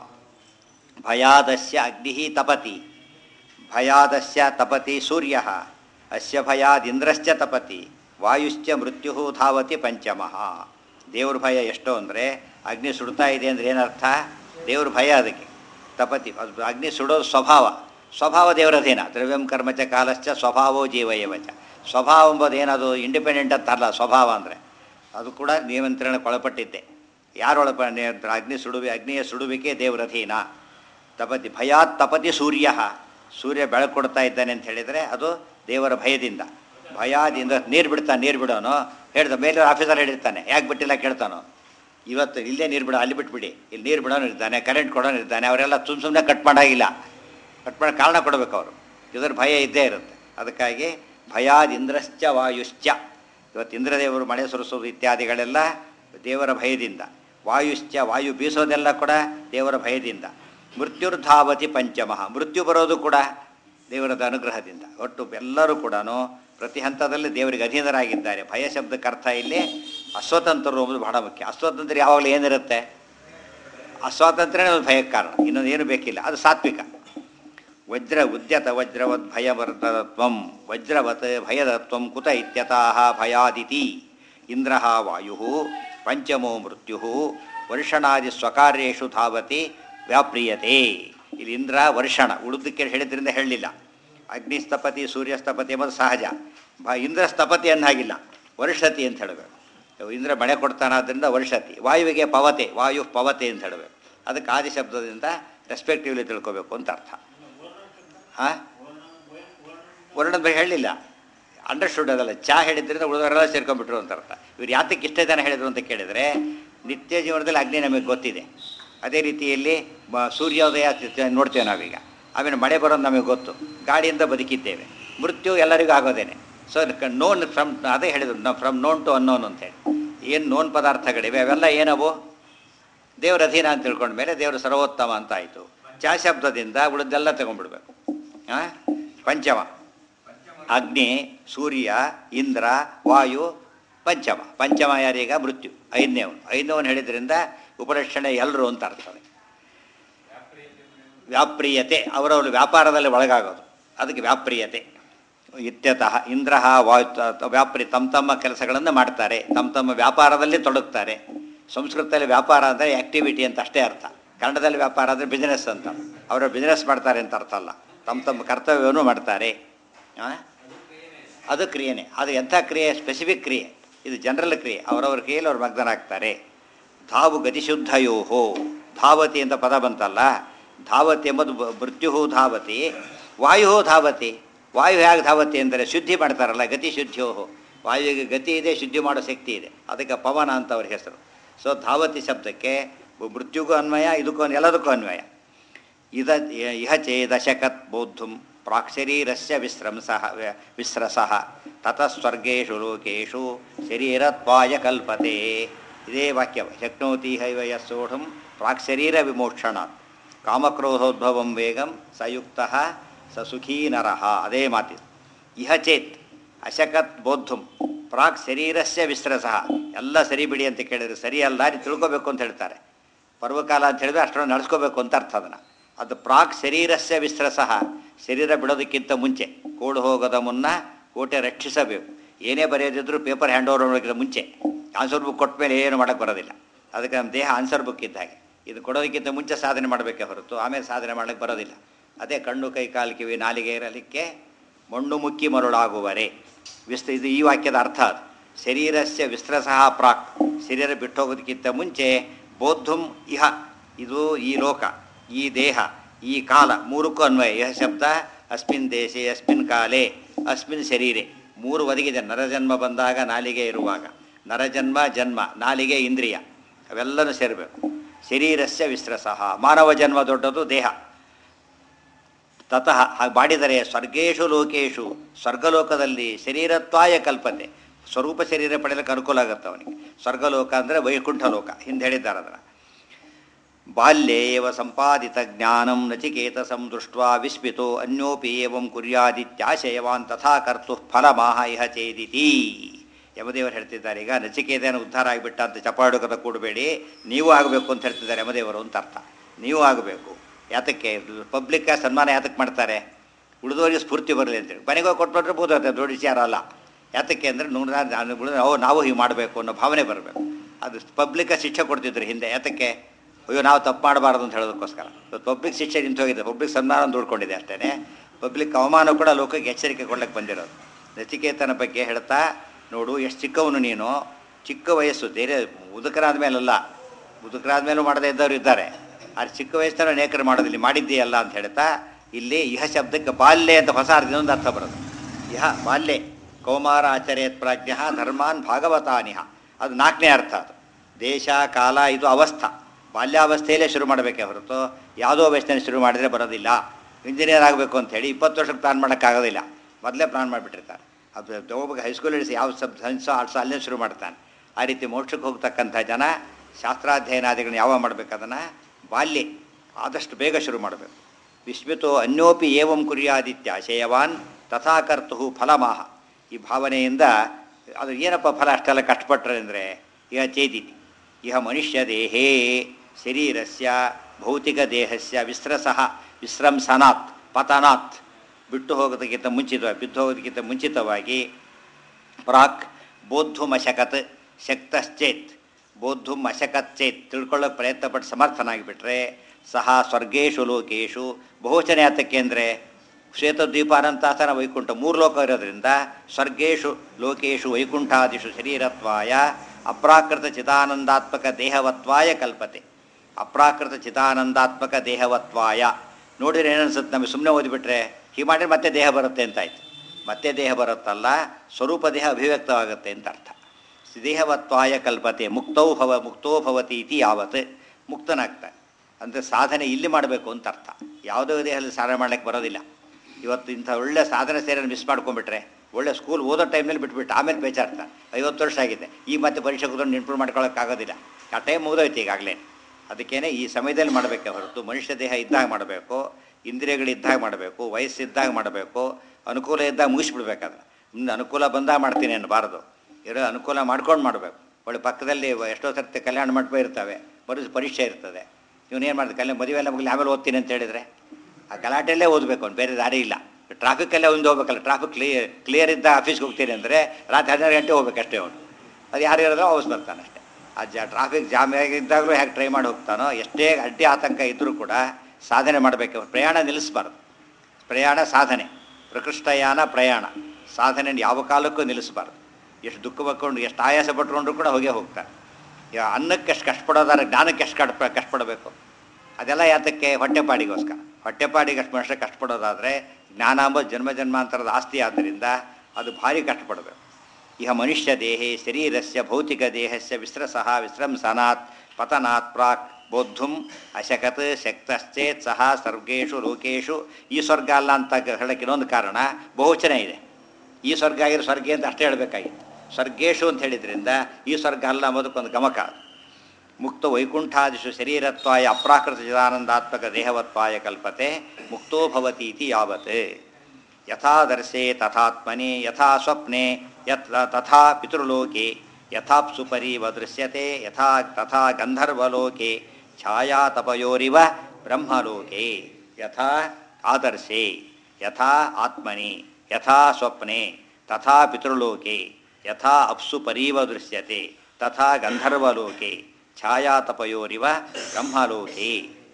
ಭಯಾದಸ್ಯ ಅಗ್ನಿ ತಪತಿ ಭಯಾದಸ್ಯ ತಪತಿ ಸೂರ್ಯ ಅಸ್ಯ ಭಯಾದಿಂದ್ರಶ್ಚ ತಪತಿ ವಾಯುಶ್ಚ ಮೃತ್ಯು ಧಾವತಿ ಪಂಚಮಃ ದೇವ್ರ ಭಯ ಎಷ್ಟು ಅಂದರೆ ಅಗ್ನಿ ಸುಡ್ತಾ ಇದೆ ಅಂದರೆ ಏನರ್ಥ ದೇವ್ರ ಭಯ ಅದಕ್ಕೆ ತಪತಿ ಅದು ಅಗ್ನಿ ಸುಡೋದು ಸ್ವಭಾವ ಸ್ವಭಾವ ದೇವರಧೀನ ದ್ರವ್ಯಂ ಕರ್ಮಚ ಕಾಲಶ್ಚ ಸ್ವಭಾವೋ ಜೀವಯವಚ ಸ್ವಭಾವ ಎಂಬುದು ಏನದು ಇಂಡಿಪೆಂಡೆಂಟ್ ಅಂತ ಅಲ್ಲ ಸ್ವಭಾವ ಅಂದರೆ ಅದು ಕೂಡ ನಿಯಂತ್ರಣಕ್ಕೆ ಒಳಪಟ್ಟಿದ್ದೆ ಯಾರು ಒಳಪ ನಿಯಂತ್ರಣ ಅಗ್ನಿ ಸುಡುವೆ ಅಗ್ನಿಯ ಸುಡುವಿಕೆ ದೇವರಧೀನ ತಪತಿ ಭಯಾತ್ ತಪತಿ ಸೂರ್ಯ ಸೂರ್ಯ ಬೆಳಕು ಕೊಡ್ತಾ ಇದ್ದಾನೆ ಅಂತ ಹೇಳಿದರೆ ಅದು ದೇವರ ಭಯದಿಂದ ಭಯದಿಂದ ನೀರು ಬಿಡ್ತಾನೆ ನೀರು ಬಿಡೋನು ಹೇಳ್ದ ಮೇಲೆ ಆಫೀಸರ್ ಹೇಳಿರ್ತಾನೆ ಯಾಕೆ ಬಿಟ್ಟಿಲ್ಲ ಕೇಳ್ತಾನೋ ಇವತ್ತು ಇಲ್ಲೇ ನೀರು ಬಿಡೋ ಅಲ್ಲಿ ಬಿಟ್ಬಿಡಿ ಇಲ್ಲಿ ನೀರು ಬಿಡೋನು ಇರ್ತಾನೆ ಕರೆಂಟ್ ಕೊಡೋನು ಇರ್ತಾನೆ ಅವರೆಲ್ಲ ಸುಮ್ಮ ಸುಮ್ಮನೆ ಕಟ್ ಮಾಡಾಗಿಲ್ಲ ಕಟ್ ಮಾಡೋ ಕಾರಣ ಕೊಡಬೇಕು ಅವರು ಇದರ ಭಯ ಇದ್ದೇ ಇರುತ್ತೆ ಅದಕ್ಕಾಗಿ ಭಯಾದಿಂದ್ರಶ್ಚ ವಾಯುಶ್ಚ ಇವತ್ತು ಇಂದ್ರದೇವರು ಮಳೆ ಸುರಿಸೋದು ಇತ್ಯಾದಿಗಳೆಲ್ಲ ದೇವರ ಭಯದಿಂದ ವಾಯುಶ್ಚ ವಾಯು ಬೀಸೋದೆಲ್ಲ ಕೂಡ ದೇವರ ಭಯದಿಂದ ಮೃತ್ಯುರ್ಧಾವತಿ ಪಂಚಮಃ ಮೃತ್ಯು ಬರೋದು ಕೂಡ ದೇವರದ ಅನುಗ್ರಹದಿಂದ ಒಟ್ಟು ಎಲ್ಲರೂ ಕೂಡ ಪ್ರತಿ ಹಂತದಲ್ಲಿ ದೇವರಿಗೆ ಅಧೀನರಾಗಿದ್ದಾರೆ ಭಯ ಶಬ್ದಕ್ಕೆ ಅರ್ಥ ಇಲ್ಲಿ ಅಸ್ವತಂತ್ರರು ಎಂಬುದು ಬಹಳ ಮುಖ್ಯ ಅಸ್ವತಂತ್ರ ಯಾವಾಗಲೂ ಏನಿರುತ್ತೆ ಅಸ್ವಾತಂತ್ರ್ಯನೇ ಒಂದು ಭಯಕ್ಕೆ ಕಾರಣ ಇನ್ನೊಂದು ಏನು ಬೇಕಿಲ್ಲ ಅದು ಸಾತ್ವಿಕ ವಜ್ರ ಉದ್ಯತ ವಜ್ರವದ್ ಭಯವರ್ಧತ್ವಂ ವಜ್ರವತ್ ಭಯದತ್ವಂ ಕುತ ಇತ್ಯತಃ ಭಯಾದಿತಿ ಇಂದ್ರ ವಾಯು ಪಂಚಮೋ ಮೃತ್ಯು ವರ್ಷಣಾದಿ ಸ್ವಕಾರ್ಯೇಷು ಧಾವತಿ ವ್ಯಾಪ್ರಿಯತೆ ಇಲ್ಲಿ ಇಂದ್ರ ವರ್ಷಣ ಉಳಿದಕ್ಕೆ ಹೇಳಿದ್ರಿಂದ ಹೇಳಲಿಲ್ಲ ಅಗ್ನಿಸ್ತಪತಿ ಸೂರ್ಯಸ್ತಪತಿ ಎಂಬುದು ಸಹಜ ಭ ಇಂದ್ರಸ್ತಪತಿ ಅನ್ನಾಗಿಲ್ಲ ವರ್ಷತಿ ಅಂತ ಹೇಳಬೇಕು ಇಂದ್ರ ಮಳೆ ಕೊಡ್ತಾನಾದ್ರಿಂದ ವರ್ಷತಿ ವಾಯುವಿಗೆ ಪವತೆ ವಾಯು ಪವತೆ ಅಂತ ಹೇಳಬೇಕು ಅದಕ್ಕೆ ಆದಿ ಶಬ್ದದಿಂದ ರೆಸ್ಪೆಕ್ಟಿವ್ಲಿ ತಿಳ್ಕೋಬೇಕು ಅಂತ ಅರ್ಥ ಹಾಂ ವರ್ಣದ ಬಗ್ಗೆ ಹೇಳಲಿಲ್ಲ ಅಂಡರ್ಸ್ಟುಡ್ ಅದಲ್ಲ ಚಾ ಹೇಳಿದ್ರಿಂದ ಉಳಿದವರೆಲ್ಲ ಸೇರ್ಕೊಂಡ್ಬಿಟ್ರು ಅಂತ ಅರ್ಥ ಇವ್ರು ಯಾತಕ್ಕೆ ಇಷ್ಟೇ ಜನ ಹೇಳಿದ್ರು ಅಂತ ಕೇಳಿದರೆ ನಿತ್ಯ ಜೀವನದಲ್ಲಿ ಅಗ್ನಿ ನಮಗೆ ಗೊತ್ತಿದೆ ಅದೇ ರೀತಿಯಲ್ಲಿ ಮ- ಸೂರ್ಯೋದಯ ತಿ- ನೋಡ್ತೇವೆ ನಾವೀಗ ಆಮೇಲೆ ಮಳೆ ಬರೋದು ನಮಗೆ ಗೊತ್ತು ಗಾಡಿಯಿಂದ ಬದುಕಿದ್ದೇವೆ ಮೃತ್ಯು ಎಲ್ಲರಿಗೂ ಆಗೋದೇನೆ ಸೊ ನೋನ್ ಫ್ರಮ್ ಅದೇ ಹೇಳಿದ್ರು ಫ್ರಮ್ ನೋನ್ ಟು ಅನ್ನೋನ್ ಅಂತೇಳಿ ಏನು ನೋನ್ ಪದಾರ್ಥಗಳಿವೆ ಅವೆಲ್ಲ ಏನವು ದೇವರ ಅಧೀನ ಅಂತ ತಿಳ್ಕೊಂಡ್ಮೇಲೆ ದೇವರು ಸರ್ವೋತ್ತಮ ಅಂತ ಆಯಿತು ಚಾ ಶಬ್ದದಿಂದ ಉಳಿದೆಲ್ಲ ತಗೊಂಡ್ಬಿಡ್ಬೇಕು ಆ? ಪಂಚಮ ಅಗ್ನಿ ಸೂರ್ಯ ಇಂದ್ರ ವಾಯು ಪಂಚಮ ಪಂಚಮ ಯಾರೀಗ ಮೃತ್ಯು ಐದನೇವನು ಐದನೇವನು ಹೇಳಿದ್ರಿಂದ ಉಪರಕ್ಷಣೆ ಎಲ್ಲರೂ ಅಂತ ಅರ್ಥ ಅದಕ್ಕೆ. ವ್ಯಾಪ್ರಿಯತೆ ಅವರವರು ವ್ಯಾಪಾರದಲ್ಲಿ ಒಳಗಾಗೋದು ಅದಕ್ಕೆ ವ್ಯಾಪ್ರಿಯತೆ ಇತ್ಯತಃ ಇಂದ್ರ ವಾಯು ತ- ವ್ಯಾಪ್ರಿ ತಮ್ಮ ತಮ್ಮ ಕೆಲಸಗಳನ್ನು ಮಾಡ್ತಾರೆ ತಮ್ಮ ತಮ್ಮ ವ್ಯಾಪಾರದಲ್ಲಿ ತೊಡಗ್ತಾರೆ ಸಂಸ್ಕೃತದಲ್ಲಿ ವ್ಯಾಪಾರ ಅಂದರೆ ಆ್ಯಕ್ಟಿವಿಟಿ ಅಂತ ಅಷ್ಟೇ ಅರ್ಥ ಕನ್ನಡದಲ್ಲಿ ವ್ಯಾಪಾರ ಅಂದರೆ ಬಿಸ್ನೆಸ್ ಅಂತ ಅವರ ಬಿಸ್ನೆಸ್ ಮಾಡ್ತಾರೆ ಅಂತ ಅರ್ಥ ಅಲ್ಲ ತಮ್ಮ ತಮ್ಮ ಕರ್ತವ್ಯವನ್ನು ಮಾಡ್ತಾರೆ ಆ? ಅದು ಕ್ರಿಯೆನೇ ಅದು ಎಂಥ ಕ್ರಿಯೆ ಸ್ಪೆಸಿಫಿಕ್ ಕ್ರಿಯೆ ಇದು ಜನರಲ್ ಕ್ರಿಯೆ ಅವರವ್ರ ಕ್ರಿಯೆಯಲ್ಲಿ ಅವ್ರು ಮಗ್ನರಾಗ್ತಾರೆ ಧಾವು ಗತಿಶುದ್ಧಯೋಹೋ ಧಾವತಿ ಅಂತ ಪದ ಬಂತಲ್ಲ ಧಾವತಿ ಎಂಬುದು ಬ- ಮೃತ್ಯು ಧಾವತಿ ವಾಯು ಧಾವತಿ ವಾಯು ಹೇಗೆ ಧಾವತಿ ಅಂದರೆ ಶುದ್ಧಿ ಮಾಡ್ತಾರಲ್ಲ ಗತಿ ಶುದ್ಧಿಯೋಹೋ ವಾಯುವಿಗೆ ಗತಿ ಇದೆ ಶುದ್ಧಿ ಮಾಡೋ ಶಕ್ತಿ ಇದೆ ಅದಕ್ಕೆ ಪವನ ಅಂತ ಅವ್ರ ಹೆಸರು ಸೊ ಧಾವತಿ ಶಬ್ದಕ್ಕೆ ಮೃತ್ಯುಗೂ ಅನ್ವಯ ಇದಕ್ಕೂ ಅನ್ವಯ, ಎಲ್ಲದಕ್ಕೂ ಅನ್ವಯ ಇದ ಇಹ ಚೇದಶಕತ್ ಬೋದ್ಧುಂ ಪ್ರಾಕ್ಶರೀರಸ್ಯ ವಿಸ್ರಂಸಃ ವಿಸ್ರಸಃ ತತಃ ಸ್ವರ್ಗೇಷು ಲೋಕೇಶು ಶರೀರತ್ವಾಯ ಕಲ್ಪತೆ ಇದೇ ವಾಕ್ಯ ಶಕ್ನೋತಿ ಹೈವ ಯಸ್ಸೋಢಂ ಪ್ರಾಕ್ಶರೀರ ವಿಮೋಕ್ಷಣಾತ್ ಕಾಮಕ್ರೋಧೋದ್ಭವಂ ವೇಗಂ ಸಯುಕ್ತ ಸ ಸುಖೀ ನರಃ ಅದೇ ಮಾತಿದು ಇಹ ಚೇತ್ ಅಶಕತ್ ಬೋದ್ಧುಂ ಪ್ರಾಕ್ ಶರೀರಸ್ಯ ವಿಸ್ರಸಃ ಎಲ್ಲ ಸರಿ ಬಿಡಿ ಅಂತ ಕೇಳಿದ್ರೆ ಸರಿ ಅಲ್ಲ ನೀವು ತಿಳ್ಕೊಬೇಕು ಅಂತ ಹೇಳ್ತಾರೆ ಪರ್ವಕಾಲ ಅಂತ ಹೇಳಿದ್ರೆ ಅಷ್ಟೊಂದು ನಡೆಸ್ಕೋಬೇಕು ಅಂತ ಅರ್ಥ ಅದನ್ನು ಅದು ಪ್ರಾಕ್ ಶರೀರಸ್ಯ ವಿಸ್ರಸಃ ಶರೀರ ಬಿಡೋದಕ್ಕಿಂತ ಮುಂಚೆ ಕೋಡು ಹೋಗೋದ ಮುನ್ನ ಕೋಟೆ ರಕ್ಷಿಸಬೇಕು ಏನೇ ಬರೆಯೋದಿದ್ರು ಪೇಪರ್ ಹ್ಯಾಂಡ್ ಓವರ್ ಮಾಡೋಕ್ಕಿಂತ ಮುಂಚೆ ಆನ್ಸರ್ ಬುಕ್ ಕೊಟ್ಟ ಮೇಲೆ ಏನು ಮಾಡೋಕ್ಕೆ ಬರೋದಿಲ್ಲ ಅದಕ್ಕೆ ನಮ್ಮ ದೇಹ ಆನ್ಸರ್ ಬುಕ್ ಇದ್ದ ಹಾಗೆ ಇದು ಕೊಡೋದಕ್ಕಿಂತ ಮುಂಚೆ ಸಾಧನೆ ಮಾಡಬೇಕೇ ಹೊರತು ಆಮೇಲೆ ಸಾಧನೆ ಮಾಡೋಕ್ಕೆ ಬರೋದಿಲ್ಲ ಅದೇ ಕಣ್ಣು ಕೈ ಕಾಲು ಕಿವಿ ನಾಲಿಗೆ ಇರಲಿಕ್ಕೆ ಮಣ್ಣು ಮುಕ್ಕಿ ಮರುಳಾಗುವರೆ ವಿಸ್ತ ಇದು ಈ ವಾಕ್ಯದ ಅರ್ಥ ಅದು ಶರೀರಸ್ಯ ವಿಸ್ತ್ರಸಹ ಪ್ರಾಕ್ ಶರೀರ ಬಿಟ್ಟು ಹೋಗೋದಕ್ಕಿಂತ ಮುಂಚೆ ಬೋದ್ಧುಂ ಇಹ ಇದು ಈ ಲೋಕ ಈ ದೇಹ ಈ ಕಾಲ ಮೂರಕ್ಕೂ ಅನ್ವಯ ಇಹ ಶಬ್ದ ಅಸ್ಮಿನ್ ದೇಶೆ ಅಸ್ಮಿನ್ ಕಾಲೇ ಅಸ್ಮಿನ್ ಶರೀರೆ ಮೂರು ಒದಗಿದೆ ನರಜನ್ಮ ಬಂದಾಗ ನಾಲಿಗೆ ಇರುವಾಗ ನರಜನ್ಮ ಜನ್ಮ ನಾಲಿಗೆ ಇಂದ್ರಿಯ ಅವೆಲ್ಲನೂ ಸೇರಬೇಕು ಶರೀರಸ್ಯ ವಿಸ್ತ್ರಸಹ ಮಾನವ ಜನ್ಮ ದೊಡ್ಡದು ದೇಹ ತತಃ ಹಾಗೆ ಮಾಡಿದರೆ ಸ್ವರ್ಗೇಶು ಲೋಕೇಶು ಸ್ವರ್ಗಲೋಕದಲ್ಲಿ ಶರೀರತ್ವಾಯ ಕಲ್ಪತೆ ಸ್ವರೂಪ ಶರೀರ ಪಡೆಯಲಿಕ್ಕೆ ಅನುಕೂಲ ಆಗುತ್ತೆ ಅವನಿಗೆ ಸ್ವರ್ಗಲೋಕ ಅಂದರೆ ವೈಕುಂಠ ಲೋಕ ಹಿಂದೆ ಹೇಳಿದ್ದಾರೆ ಅದನ್ನು ಬಾಲ್ಯೇ ಏವ ಸಂಪಾದಿತ ಜ್ಞಾನಂ ನಚಿಕೇತಸಂ ದೃಷ್ಟ್ವಾ ವಿಸ್ಮಿತೋ ಅನ್ಯೋಪಿ ಏವಂ ಕುರ್ಯಾದಿತ್ಯಾಶಯವಾನ್ ತಥಾ ಕರ್ತು ಫಲಮಾಹ ಇಹ ಚೇದಿತಿ ಯಮದೇವರು ಹೇಳ್ತಿದ್ದಾರೆ ಈಗ ನಚಿಕೇತನ ಉದ್ಧಾರ ಆಗಿಬಿಟ್ಟ ಅಂತ ಚಪಾಡುಕದ ಕೂಡಬೇಡಿ ನೀವು ಆಗಬೇಕು ಅಂತ ಹೇಳ್ತಿದ್ದಾರೆ ಯಮದೇವರು ಅಂತ ಅರ್ಥ ನೀವು ಆಗಬೇಕು ಯಾತಕ್ಕೆ ಪಬ್ಲಿಕ್ ಸನ್ಮಾನ ಯಾತಕ್ಕೆ ಮಾಡ್ತಾರೆ ಉಳಿದವರಿಗೆ ಸ್ಫೂರ್ತಿ ಬರಲಿ ಅಂತೇಳಿ ಮನೆಗೆ ಕೊಟ್ಬಿಟ್ರೆ ಬೋದಾಗ್ತದೆ ದೊಡ್ಡ ವಿಚಾರ ಅಲ್ಲ ಯಾತಕ್ಕೆ ಅಂದರೆ ನೋಡಿದ್ರೆ ಓ ನಾವು ಹೀಗೆ ಮಾಡಬೇಕು ಅನ್ನೋ ಭಾವನೆ ಬರಬೇಕು ಅದು ಪಬ್ಲಿಕ್ ಶಿಕ್ಷೆ ಕೊಡ್ತಿದ್ರು ಹಿಂದೆ ಯಾತಕ್ಕೆ ಅಯ್ಯೋ ನಾವು ತಪ್ಪು ಮಾಡಬಾರ್ದು ಅಂತ ಹೇಳೋದಕ್ಕೋಸ್ಕರ ಪಬ್ಲಿಕ್ ಶಿಕ್ಷೆ ನಿಂತು ಹೋಗಿದೆ ಪಬ್ಲಿಕ್ ಸನ್ಮಾನ ದುಡ್ಕೊಂಡಿದೆ ಅಷ್ಟೇ ಪಬ್ಲಿಕ್ ಅವಮಾನ ಕೂಡ ಲೋಕಕ್ಕೆ ಎಚ್ಚರಿಕೆ ಕೊಡ್ಲಿಕ್ಕೆ ಬಂದಿರೋದು ನಚಿಕೇತನ ಬಗ್ಗೆ ಹೇಳ್ತಾ ನೋಡು ಎಷ್ಟು ಚಿಕ್ಕವನು ನೀನು ಚಿಕ್ಕ ವಯಸ್ಸು ಬೇರೆ ಮುದುಕರಾದ ಮೇಲಲ್ಲ ಮುದುಕರಾದ ಮೇಲೂ ಮಾಡದೇ ಇದ್ದವರು ಇದ್ದಾರೆ ಆದರೆ ಚಿಕ್ಕ ವಯಸ್ಸನ್ನು ಅನೇಕರು ಮಾಡೋದಿಲ್ಲ ಮಾಡಿದ್ದೀಯಲ್ಲ ಅಂತ ಹೇಳ್ತಾ ಇಲ್ಲಿ ಇಹ ಶಬ್ದಕ್ಕೆ ಬಾಲ್ಯ ಅಂತ ಹೊಸ ಅರ್ಥದಿಂದ ಅರ್ಥ ಬರೋದು ಇಹ ಬಾಲ್ಯ ಕೌಮಾರ ಆಚರ್ಯತ್ ಪ್ರಾಜ್ಞ ಧರ್ಮಾನ್ ಭಾಗವತಾನಿಹ ಅದು ನಾಲ್ಕನೇ ಅರ್ಥ ಅದು ದೇಶ ಕಾಲ ಇದು ಅವಸ್ಥಾ ಬಾಲ್ಯಾವಸ್ಥೆಯಲ್ಲೇ ಶುರು ಮಾಡಬೇಕೇ ಹೊರತು ಯಾವುದೋ ವಯಸ್ಸಿನಲ್ಲಿ ಶುರು ಮಾಡಿದರೆ ಬರೋದಿಲ್ಲ ಇಂಜಿನಿಯರ್ ಆಗಬೇಕು ಅಂತೇಳಿ ಇಪ್ಪತ್ತು ವರ್ಷಕ್ಕೆ ಪ್ಲಾನ್ ಮಾಡೋಕ್ಕಾಗೋದಿಲ್ಲ ಮೊದಲೇ ಪ್ಲಾನ್ ಮಾಡಿಬಿಟ್ಟಿರ್ತಾರೆ ಅದು ಹೋಗ್ಬೇಕು ಹೈಸ್ಕೂಲ್ ಹಿಡಿಸಿ ಯಾವ ಸಬ್ ಸೈನ್ಸೋ ಆರ್ಟ್ಸೋ ಅಲ್ಲೇ ಶುರು ಮಾಡ್ತಾನೆ ಆ ರೀತಿ ಮೋಕ್ಷಕ್ಕೆ ಹೋಗ್ತಕ್ಕಂಥ ಜನ ಶಾಸ್ತ್ರಾಧ್ಯಯನಾದಿಗಳನ್ನ ಯಾವಾಗ ಮಾಡಬೇಕು ಅದನ್ನು ಬಾಲ್ಯ ಆದಷ್ಟು ಬೇಗ ಶುರು ಮಾಡಬೇಕು ವಿಸ್ಮಿತೋ ಅನ್ಯೋಪಿ ಏವಂ ಕುರ್ಯಾದಿತ್ಯಾಶಯವಾನ್ ತಥಾಕರ್ತು ಫಲಮಾಹ ಈ ಭಾವನೆಯಿಂದ ಅದು ಏನಪ್ಪ ಫಲ ಅಷ್ಟೆಲ್ಲ ಕಷ್ಟಪಟ್ಟರೆ ಅಂದರೆ ಇಹ ಚೇದಿತಿ ಇಹ ಮನುಷ್ಯ ದೇಹೇ ಶರೀರಸ್ಯ ಭೌತಿಕ ದೇಹಸ್ಯ ವಿಸ್ರಸಃ ವಿಸ್ರಂಸನಾತ್ ಪತನಾತ್ ಬಿಟ್ಟು ಹೋಗೋದಕ್ಕಿಂತ ಮುಂಚಿತವಾಗಿ ಬಿದ್ದು ಹೋಗೋದಕ್ಕಿಂತ ಮುಂಚಿತವಾಗಿ ಪ್ರಾಕ್ ಬೋದ್ಧುಮ್ ಅಶಕತ್ ಶಕ್ತಶ್ಚೇತ್ ಬೋದ್ಧುಮ್ ಅಶಕತ್ ಚೇತ್ ತಿಳ್ಕೊಳ್ಳೋಕೆ ಪ್ರಯತ್ನ ಪಟ್ಟು ಸಮರ್ಥನಾಗಿಬಿಟ್ರೆ ಸಹ ಸ್ವರ್ಗೇಶು ಲೋಕೇಶು ಬಹುಚನೆ ಯಾತಕ್ಕೆ ಅಂದರೆ ಶ್ವೇತದ್ವೀಪಾನಂತಾಸನ ವೈಕುಂಠ ಮೂರು ಲೋಕ ಇರೋದ್ರಿಂದ ಸ್ವರ್ಗೇಶು ಲೋಕೇಶು ವೈಕುಂಠಾದಿಷು ಶರೀರತ್ವಾಯ ಅಪ್ರಾಕೃತ ಚಿದಾನಂದಾತ್ಮಕ ದೇಹವತ್ವಾಯ ಕಲ್ಪತೆ ಅಪ್ರಾಕೃತ ಚಿದಾನಂದಾತ್ಮಕ ದೇಹವತ್ವಾಯ ನೋಡಿದ್ರೆ ಏನನ್ಸುತ್ತೆ ನಮಗೆ ಸುಮ್ಮನೆ ಓದಿಬಿಟ್ರೆ ಹೀಗೆ ಮಾಡಿದ್ರೆ ಮತ್ತೆ ದೇಹ ಬರುತ್ತೆ ಅಂತಾಯ್ತು ಮತ್ತೆ ದೇಹ ಬರುತ್ತಲ್ಲ ಸ್ವರೂಪ ದೇಹ ಅಭಿವ್ಯಕ್ತವಾಗುತ್ತೆ ಅಂತ ಅರ್ಥ ದೇಹವತ್ವಾಯ ಕಲ್ಪತೆ ಮುಕ್ತೌ ಭವ ಮುಕ್ತೋ ಭವತಿ ಇತಿ ಯಾವತ್ ಮುಕ್ತನಾಗ್ತಾನೆ ಅಂದರೆ ಸಾಧನೆ ಇಲ್ಲಿ ಮಾಡಬೇಕು ಅಂತ ಅರ್ಥ ಯಾವುದೇ ದೇಹದಲ್ಲಿ ಸಾಧನೆ ಮಾಡ್ಲಿಕ್ಕೆ ಬರೋದಿಲ್ಲ ಇವತ್ತು ಇಂಥ ಒಳ್ಳೆ ಸಾಧನೆ ಸೇರಿಯನ್ನು ಮಿಸ್ ಮಾಡ್ಕೊಂಡ್ಬಿಟ್ರೆ ಒಳ್ಳೆ ಸ್ಕೂಲ್ ಓದೋ ಟೈಮ್ನಲ್ಲಿ ಬಿಟ್ಬಿಟ್ಟು ಆಮೇಲೆ ಬೇಜಾರ್ತಾನೆ ಐವತ್ತು ವರ್ಷ ಆಗಿದೆ ಈ ಮತ್ತೆ ಪರೀಕ್ಷೆ ಕೂತ್ಕೊಂಡು ನೆನಪು ಮಾಡ್ಕೊಳ್ಳೋಕ್ಕಾಗೋದಿಲ್ಲ ಆ ಟೈಮ್ ಮುಗಿದೋಯ್ತು ಈಗಾಗಲೇ ಅದಕ್ಕೇನೆ ಈ ಸಮಯದಲ್ಲಿ ಮಾಡಬೇಕೆ ಹೊರತು ಮನುಷ್ಯ ದೇಹ ಇದ್ದಾಗ ಮಾಡಬೇಕು ಇಂದ್ರಿಯಗಳಿದ್ದಾಗ ಮಾಡಬೇಕು ವಯಸ್ಸಿದ್ದಾಗ ಮಾಡಬೇಕು ಅನುಕೂಲ ಇದ್ದಾಗ ಮುಗಿಸ್ಬಿಡ್ಬೇಕಾದ್ರೆ ಮುಂದೆ ಅನುಕೂಲ ಬಂದಾಗ ಮಾಡ್ತೀನಿ ಅನ್ನಬಾರದು ಇರೋ ಅನುಕೂಲ ಮಾಡ್ಕೊಂಡು ಮಾಡಬೇಕು ಒಳ್ಳೆ ಪಕ್ಕದಲ್ಲಿ ಎಷ್ಟೋ ಸರ್ತಿ ಕಲ್ಯಾಣ ಮಂಟಪ ಇರ್ತವೆ ಬರೀ ಪರೀಕ್ಷೆ ಇರ್ತದೆ ಇವನೇನು ಮಾಡಿದೆ ಕಲ್ಯಾಣ ಮದುವೆ ಎಲ್ಲ ಮುಗಿಲಿ ಆಮೇಲೆ ಓದ್ತೀನಿ ಅಂತ ಹೇಳಿದರೆ ಆ ಗಲಾಟೆಯಲ್ಲೇ ಓದಬೇಕು ಅವ್ನು ಬೇರೆ ದಾರಿ ಇಲ್ಲ ಟ್ರಾಫಿಕಲ್ಲೇ ಒಂದು ಹೋಗ್ಬೇಕಲ್ಲ ಟ್ರಾಫಿಕ್ ಕ್ಲಿಯರ್ ಕ್ಲಿಯರ್ ಇದ್ದ ಆಫೀಸ್ಗೆ ಹೋಗ್ತೀನಿ ಅಂದರೆ ರಾತ್ರಿ ಹನ್ನೆರಡು ಗಂಟೆ ಹೋಗ್ಬೇಕಷ್ಟೇ ಅವನು ಅದು ಯಾರು ಇರೋದೋ ವಾಪಸ್ ಬರ್ತಾನೆ ಅಷ್ಟೇ ಆ ಜ ಟ್ರಾಫಿಕ್ ಜಾಮ್ ಆಗಿದ್ದಾಗಲೂ ಹೇಗೆ ಟ್ರೈ ಮಾಡಿ ಹೋಗ್ತಾನೋ ಎಷ್ಟೇ ಅಡ್ಡಿ ಆತಂಕ ಇದ್ದರೂ ಕೂಡ ಸಾಧನೆ ಮಾಡಬೇಕು ಪ್ರಯಾಣ ನಿಲ್ಲಿಸಬಾರ್ದು ಪ್ರಯಾಣ ಸಾಧನೆ ಪ್ರಕೃಷ್ಟಯಾನ ಪ್ರಯಾಣ ಸಾಧನೆ ಯಾವ ಕಾಲಕ್ಕೂ ನಿಲ್ಲಿಸಬಾರ್ದು ಎಷ್ಟು ದುಃಖ ಪಟ್ಕೊಂಡು ಎಷ್ಟು ಆಯಾಸ ಪಟ್ಕೊಂಡ್ರು ಕೂಡ ಹೋಗೇ ಹೋಗ್ತಾರೆ ಈಗ ಅನ್ನಕ್ಕೆ ಎಷ್ಟು ಕಷ್ಟಪಡೋದಾದ್ರೆ ಜ್ಞಾನಕ್ಕೆ ಎಷ್ಟು ಕಷ್ಟ ಕಷ್ಟಪಡಬೇಕು ಅದೆಲ್ಲ ಯಾತಕ್ಕೆ ಹೊಟ್ಟೆಪಾಡಿಗೋಸ್ಕರ ಹೊಟ್ಟೆಪಾಡಿಗೆ ಅಷ್ಟು ಮನುಷ್ಯ ಕಷ್ಟಪಡೋದಾದರೆ ಜ್ಞಾನ ಎಂಬ ಜನ್ಮ ಜನ್ಮಾಂತರದ ಆಸ್ತಿ ಆದ್ದರಿಂದ ಅದು ಭಾರಿ ಕಷ್ಟಪಡಬೇಕು ಇಹ ಮನುಷ್ಯ ದೇಹೇ ಶರೀರಸ್ಯ ಭೌತಿಕ ದೇಹಸ್ಯ ವಿಸ್ರಸಃ ವಿಸ್ರಂಸನಾತ್ ಪತನಾತ್ ಪ್ರಾಕ್ ಬೋದ್ಧುಂ ಅಶಕತ್ ಶಕ್ತಶ್ಚೇತ್ ಸಹ ಸರ್ಗೇಶು ಲೋಕೇಶು ಈ ಸ್ವರ್ಗ ಅಲ್ಲ ಅಂತ ಹೇಳಕ್ಕೆ ಇನ್ನೊಂದು ಕಾರಣ ಬಹುವಚನ ಇದೆ ಈ ಸ್ವರ್ಗ ಆಗಿರೋ ಸ್ವರ್ಗ ಅಂತ ಅಷ್ಟೇ ಹೇಳಬೇಕಾಗಿತ್ತು ಸ್ವರ್ಗೇಶು ಅಂತ ಹೇಳಿದ್ರಿಂದ ಈ ಸ್ವರ್ಗ ಅಲ್ಲ ಅನ್ನೋದಕ್ಕೊಂದು ಗಮಕ ಮುಕ್ತ ವೈಕುಂಠಾದಿಷು ಶರೀರತ್ವಾಯ ಅಪ್ರಾಕೃತ ಚಿದಾನಂದಾತ್ಮಕ ದೇಹವತ್ವಾಯ ಕಲ್ಪತೆ ಮುಕ್ತೋ ಭವತಿ ಇತಿ ಯಾವತ್ ಯಥಾ ದರ್ಶೆ ತಥಾತ್ಮನೆ ಯಥಾ ಸ್ವಪ್ನೆ ಯತ್ ತಥಾ ಪಿತೃಲೋಕೆ ಯಥಾಪ್ಸು ಪರೀವ ದೃಶ್ಯತೆ ಯಥಾ ತಥಾ ಗಂಧರ್ವಲೋಕೆ ಛಾಯಾತಪಯೋರಿವ ಬ್ರಹ್ಮಲೋಕೆ ಯಥಾ ಆದರ್ಶೆ ಯಥಾ ಆತ್ಮನಿ ಯಥಾ ಸ್ವಪ್ನೆ ತಥಾ ಪಿತೃಲೋಕೆ ಯಥಾ ಅಪ್ಸು ಪರೀವ ದೃಶ್ಯತೆ ತಥಾ ಗಂಧರ್ವಲೋಕೆ ಛಾಯಾತಪಯೋರಿವ ಬ್ರಹ್ಮಲೋಕೆ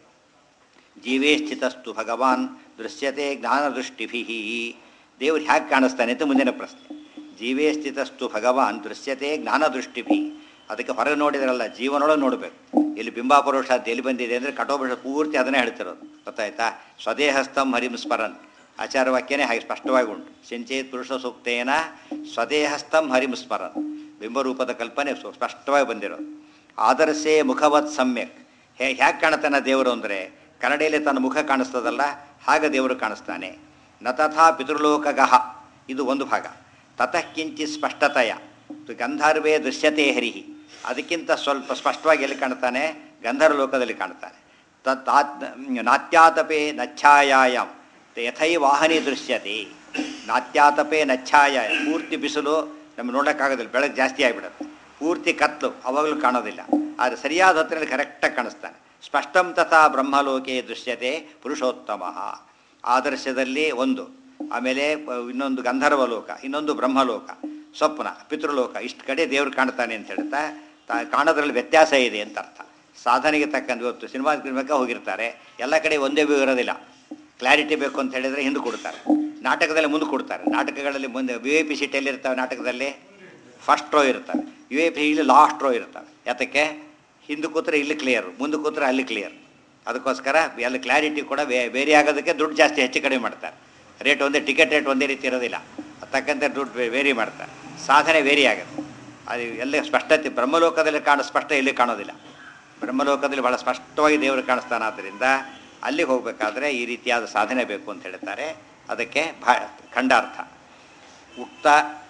ಜೀವೇ ಸ್ಥಿತಸ್ತು ಭಗವಾನ್ ದೃಶ್ಯತೆ ಜ್ಞಾನದೃಷ್ಟಿಭಿ ದೇವ್ರು ಹ್ಯಾಗೆ ಕಾಣಿಸ್ತಾನೆ ಅಂತ ಮುಂದಿನ ಪ್ರಶ್ನೆ ಜೀವೇ ಸ್ಥಿತಸ್ತು ಭಗವಾನ್ ದೃಶ್ಯತೆ ಜ್ಞಾನದೃಷ್ಟಿಭಿ ಅದಕ್ಕೆ ಹೊರಗೆ ನೋಡಿದ್ರಲ್ಲ ಜೀವನೊಳಗೆ ನೋಡಬೇಕು ಇಲ್ಲಿ ಬಿಂಬಾಪರೋಷ ಅಂತ ಎಲ್ಲಿ ಬಂದಿದೆ ಅಂದರೆ ಕಠೋಪುರುಷ ಪೂರ್ತಿ ಅದನ್ನೇ ಹೇಳ್ತಿರೋದು ಗೊತ್ತಾಯ್ತಾ ಸ್ವದೇಹಸ್ಥಂ ಹರಿಂ ಸ್ಮರನ್ ಆಚಾರ ವಾಕ್ಯನೇ ಹಾಗೆ ಸ್ಪಷ್ಟವಾಗಿ ಉಂಟು ಸಿಂಚೇತ್ ಪುರುಷ ಸೂಕ್ತೇನ ಸ್ವದೇಹಸ್ಥಂ ಹರಿಂ ಸ್ಮರನ್ ಬಿಂಬರೂಪದ ಕಲ್ಪನೆ ಸ್ವ- ಸ್ಪಷ್ಟವಾಗಿ ಬಂದಿರೋದು ಆದರ್ಶೇ ಮುಖವತ್ ಸಮ್ಯಕ್ ಹೇ ಹ್ಯಾಗೆ ಕಾಣ್ತಾನೆ ದೇವರು ಅಂದರೆ ಕನ್ನಡಿಯಲ್ಲಿ ತನ್ನ ಮುಖ ಕಾಣಿಸ್ತದಲ್ಲ ಹಾಗೆ ದೇವರು ಕಾಣಿಸ್ತಾನೆ ನ ತಥಾ ಪಿತೃಲೋಕಗಹ ಇದು ಒಂದು ಭಾಗ ತತಃ ಕಿಂಚಿ ಸ್ಪಷ್ಟತೆಯ ಗಂಧರ್ವೇ ದೃಶ್ಯತೆ ಹರಿಹಿ ಅದಕ್ಕಿಂತ ಸ್ವಲ್ಪ ಸ್ಪಷ್ಟವಾಗಿ ಎಲ್ಲಿ ಕಾಣ್ತಾನೆ ಗಂಧರ್ವ ಲೋಕದಲ್ಲಿ ಕಾಣ್ತಾನೆ ತತ್ ಆತ್ ನಾತ್ಯಾತಪೆ ನಚ್ಛಾಯಾಂ ಯಥೈ ವಾಹನಿ ದೃಶ್ಯತೆ ನಾತ್ಯಾತಪೆ ನಚ್ಛಾಯಾಯ ಪೂರ್ತಿ ಬಿಸಿಲು ನಮ್ಗೆ ನೋಡೋಕ್ಕಾಗೋದಿಲ್ಲ ಬೆಳಗ್ಗೆ ಜಾಸ್ತಿ ಆಗಿಬಿಡುತ್ತೆ ಪೂರ್ತಿ ಕತ್ಲು ಅವಾಗಲೂ ಕಾಣೋದಿಲ್ಲ ಆದರೆ ಸರಿಯಾದ ಹೊತ್ತಿನಲ್ಲಿ ಕರೆಕ್ಟಾಗಿ ಕಾಣಿಸ್ತಾನೆ ಸ್ಪಷ್ಟಂ ತಥಾ ಬ್ರಹ್ಮಲೋಕೆ ದೃಶ್ಯತೆ ಪುರುಷೋತ್ತಮ ಆದರ್ಶದಲ್ಲಿ ಒಂದು ಆಮೇಲೆ ಅಹ್, ಇನ್ನೊಂದು ಗಂಧರ್ವ ಲೋಕ ಇನ್ನೊಂದು ಬ್ರಹ್ಮಲೋಕ ಸ್ವಪ್ನ ಪಿತೃಲೋಕ ಇಷ್ಟು ಕಡೆ ದೇವರು ಕಾಣ್ತಾನೆ ಅಂತ ಹೇಳ್ತಾ ತಾ ಕಾಣೋದ್ರಲ್ಲಿ ವ್ಯತ್ಯಾಸ ಇದೆ ಅಂತ ಅರ್ಥ ಸಾಧನೆಗೆ ತಕ್ಕಂತೆ ಇವತ್ತು ಸಿನಿಮಾ ಬೇಕಾ ಹೋಗಿರ್ತಾರೆ ಎಲ್ಲ ಕಡೆ ಒಂದೇ ವ್ಯೂ ಇರೋದಿಲ್ಲ ಕ್ಲಾರಿಟಿ ಬೇಕು ಅಂತ ಹೇಳಿದರೆ ಹಿಂದೆ ಕೊಡ್ತಾರೆ ನಾಟಕದಲ್ಲಿ ಮುಂದೆ ಕೊಡ್ತಾರೆ ನಾಟಕಗಳಲ್ಲಿ ಮುಂದೆ ವಿ ಐ ಪಿ ಸೀಟ್ ಎಲ್ಲಿರ್ತವೆ ನಾಟಕದಲ್ಲಿ ಫಸ್ಟ್ ರೋ ಇರ್ತವೆ ಯು ಎ ಪಿ ಇಲ್ಲಿ ಲಾಸ್ಟ್ ರೋ ಇರ್ತವೆ ಯಾತಕ್ಕೆ ಹಿಂದೆ ಕೂತ್ರೆ ಇಲ್ಲಿ ಕ್ಲಿಯರ್ ಮುಂದೆ ಕೂತ್ರೆ ಅಲ್ಲಿ ಕ್ಲಿಯರ್ ಅದಕ್ಕೋಸ್ಕರ ಎಲ್ಲ ಕ್ಲಾರಿಟಿ ಕೂಡ ವೇ ವೇರಿ ಆಗೋದಕ್ಕೆ ದುಡ್ಡು ಜಾಸ್ತಿ ಹೆಚ್ಚು ಕಡಿಮೆ ಮಾಡ್ತಾರೆ ರೇಟ್ ಒಂದೇ ಟಿಕೆಟ್ ರೇಟ್ ಒಂದೇ ರೀತಿ ಇರೋದಿಲ್ಲ ಅದ್ ತಕ್ಕಂತೆ ದುಡ್ಡು ವೇರಿ ಮಾಡ್ತಾರೆ ಸಾಧನೆ ವೇರಿ ಆಗುತ್ತೆ ಅದು ಎಲ್ಲ ಸ್ಪಷ್ಟತೆ ಬ್ರಹ್ಮಲೋಕದಲ್ಲಿ ಕಾಣೋ ಸ್ಪಷ್ಟ ಇಲ್ಲಿ ಕಾಣೋದಿಲ್ಲ ಬ್ರಹ್ಮಲೋಕದಲ್ಲಿ ಬಹಳ ಸ್ಪಷ್ಟವಾಗಿ ದೇವರು ಕಾಣಿಸ್ತಾನಾದ್ದರಿಂದ ಅಲ್ಲಿಗೆ ಹೋಗಬೇಕಾದ್ರೆ ಈ ರೀತಿಯಾದ ಸಾಧನೆ ಬೇಕು ಅಂತ ಹೇಳ್ತಾರೆ ಅದಕ್ಕೆ ಭಾ ಖಂಡಾರ್ಥ ಉಕ್ತ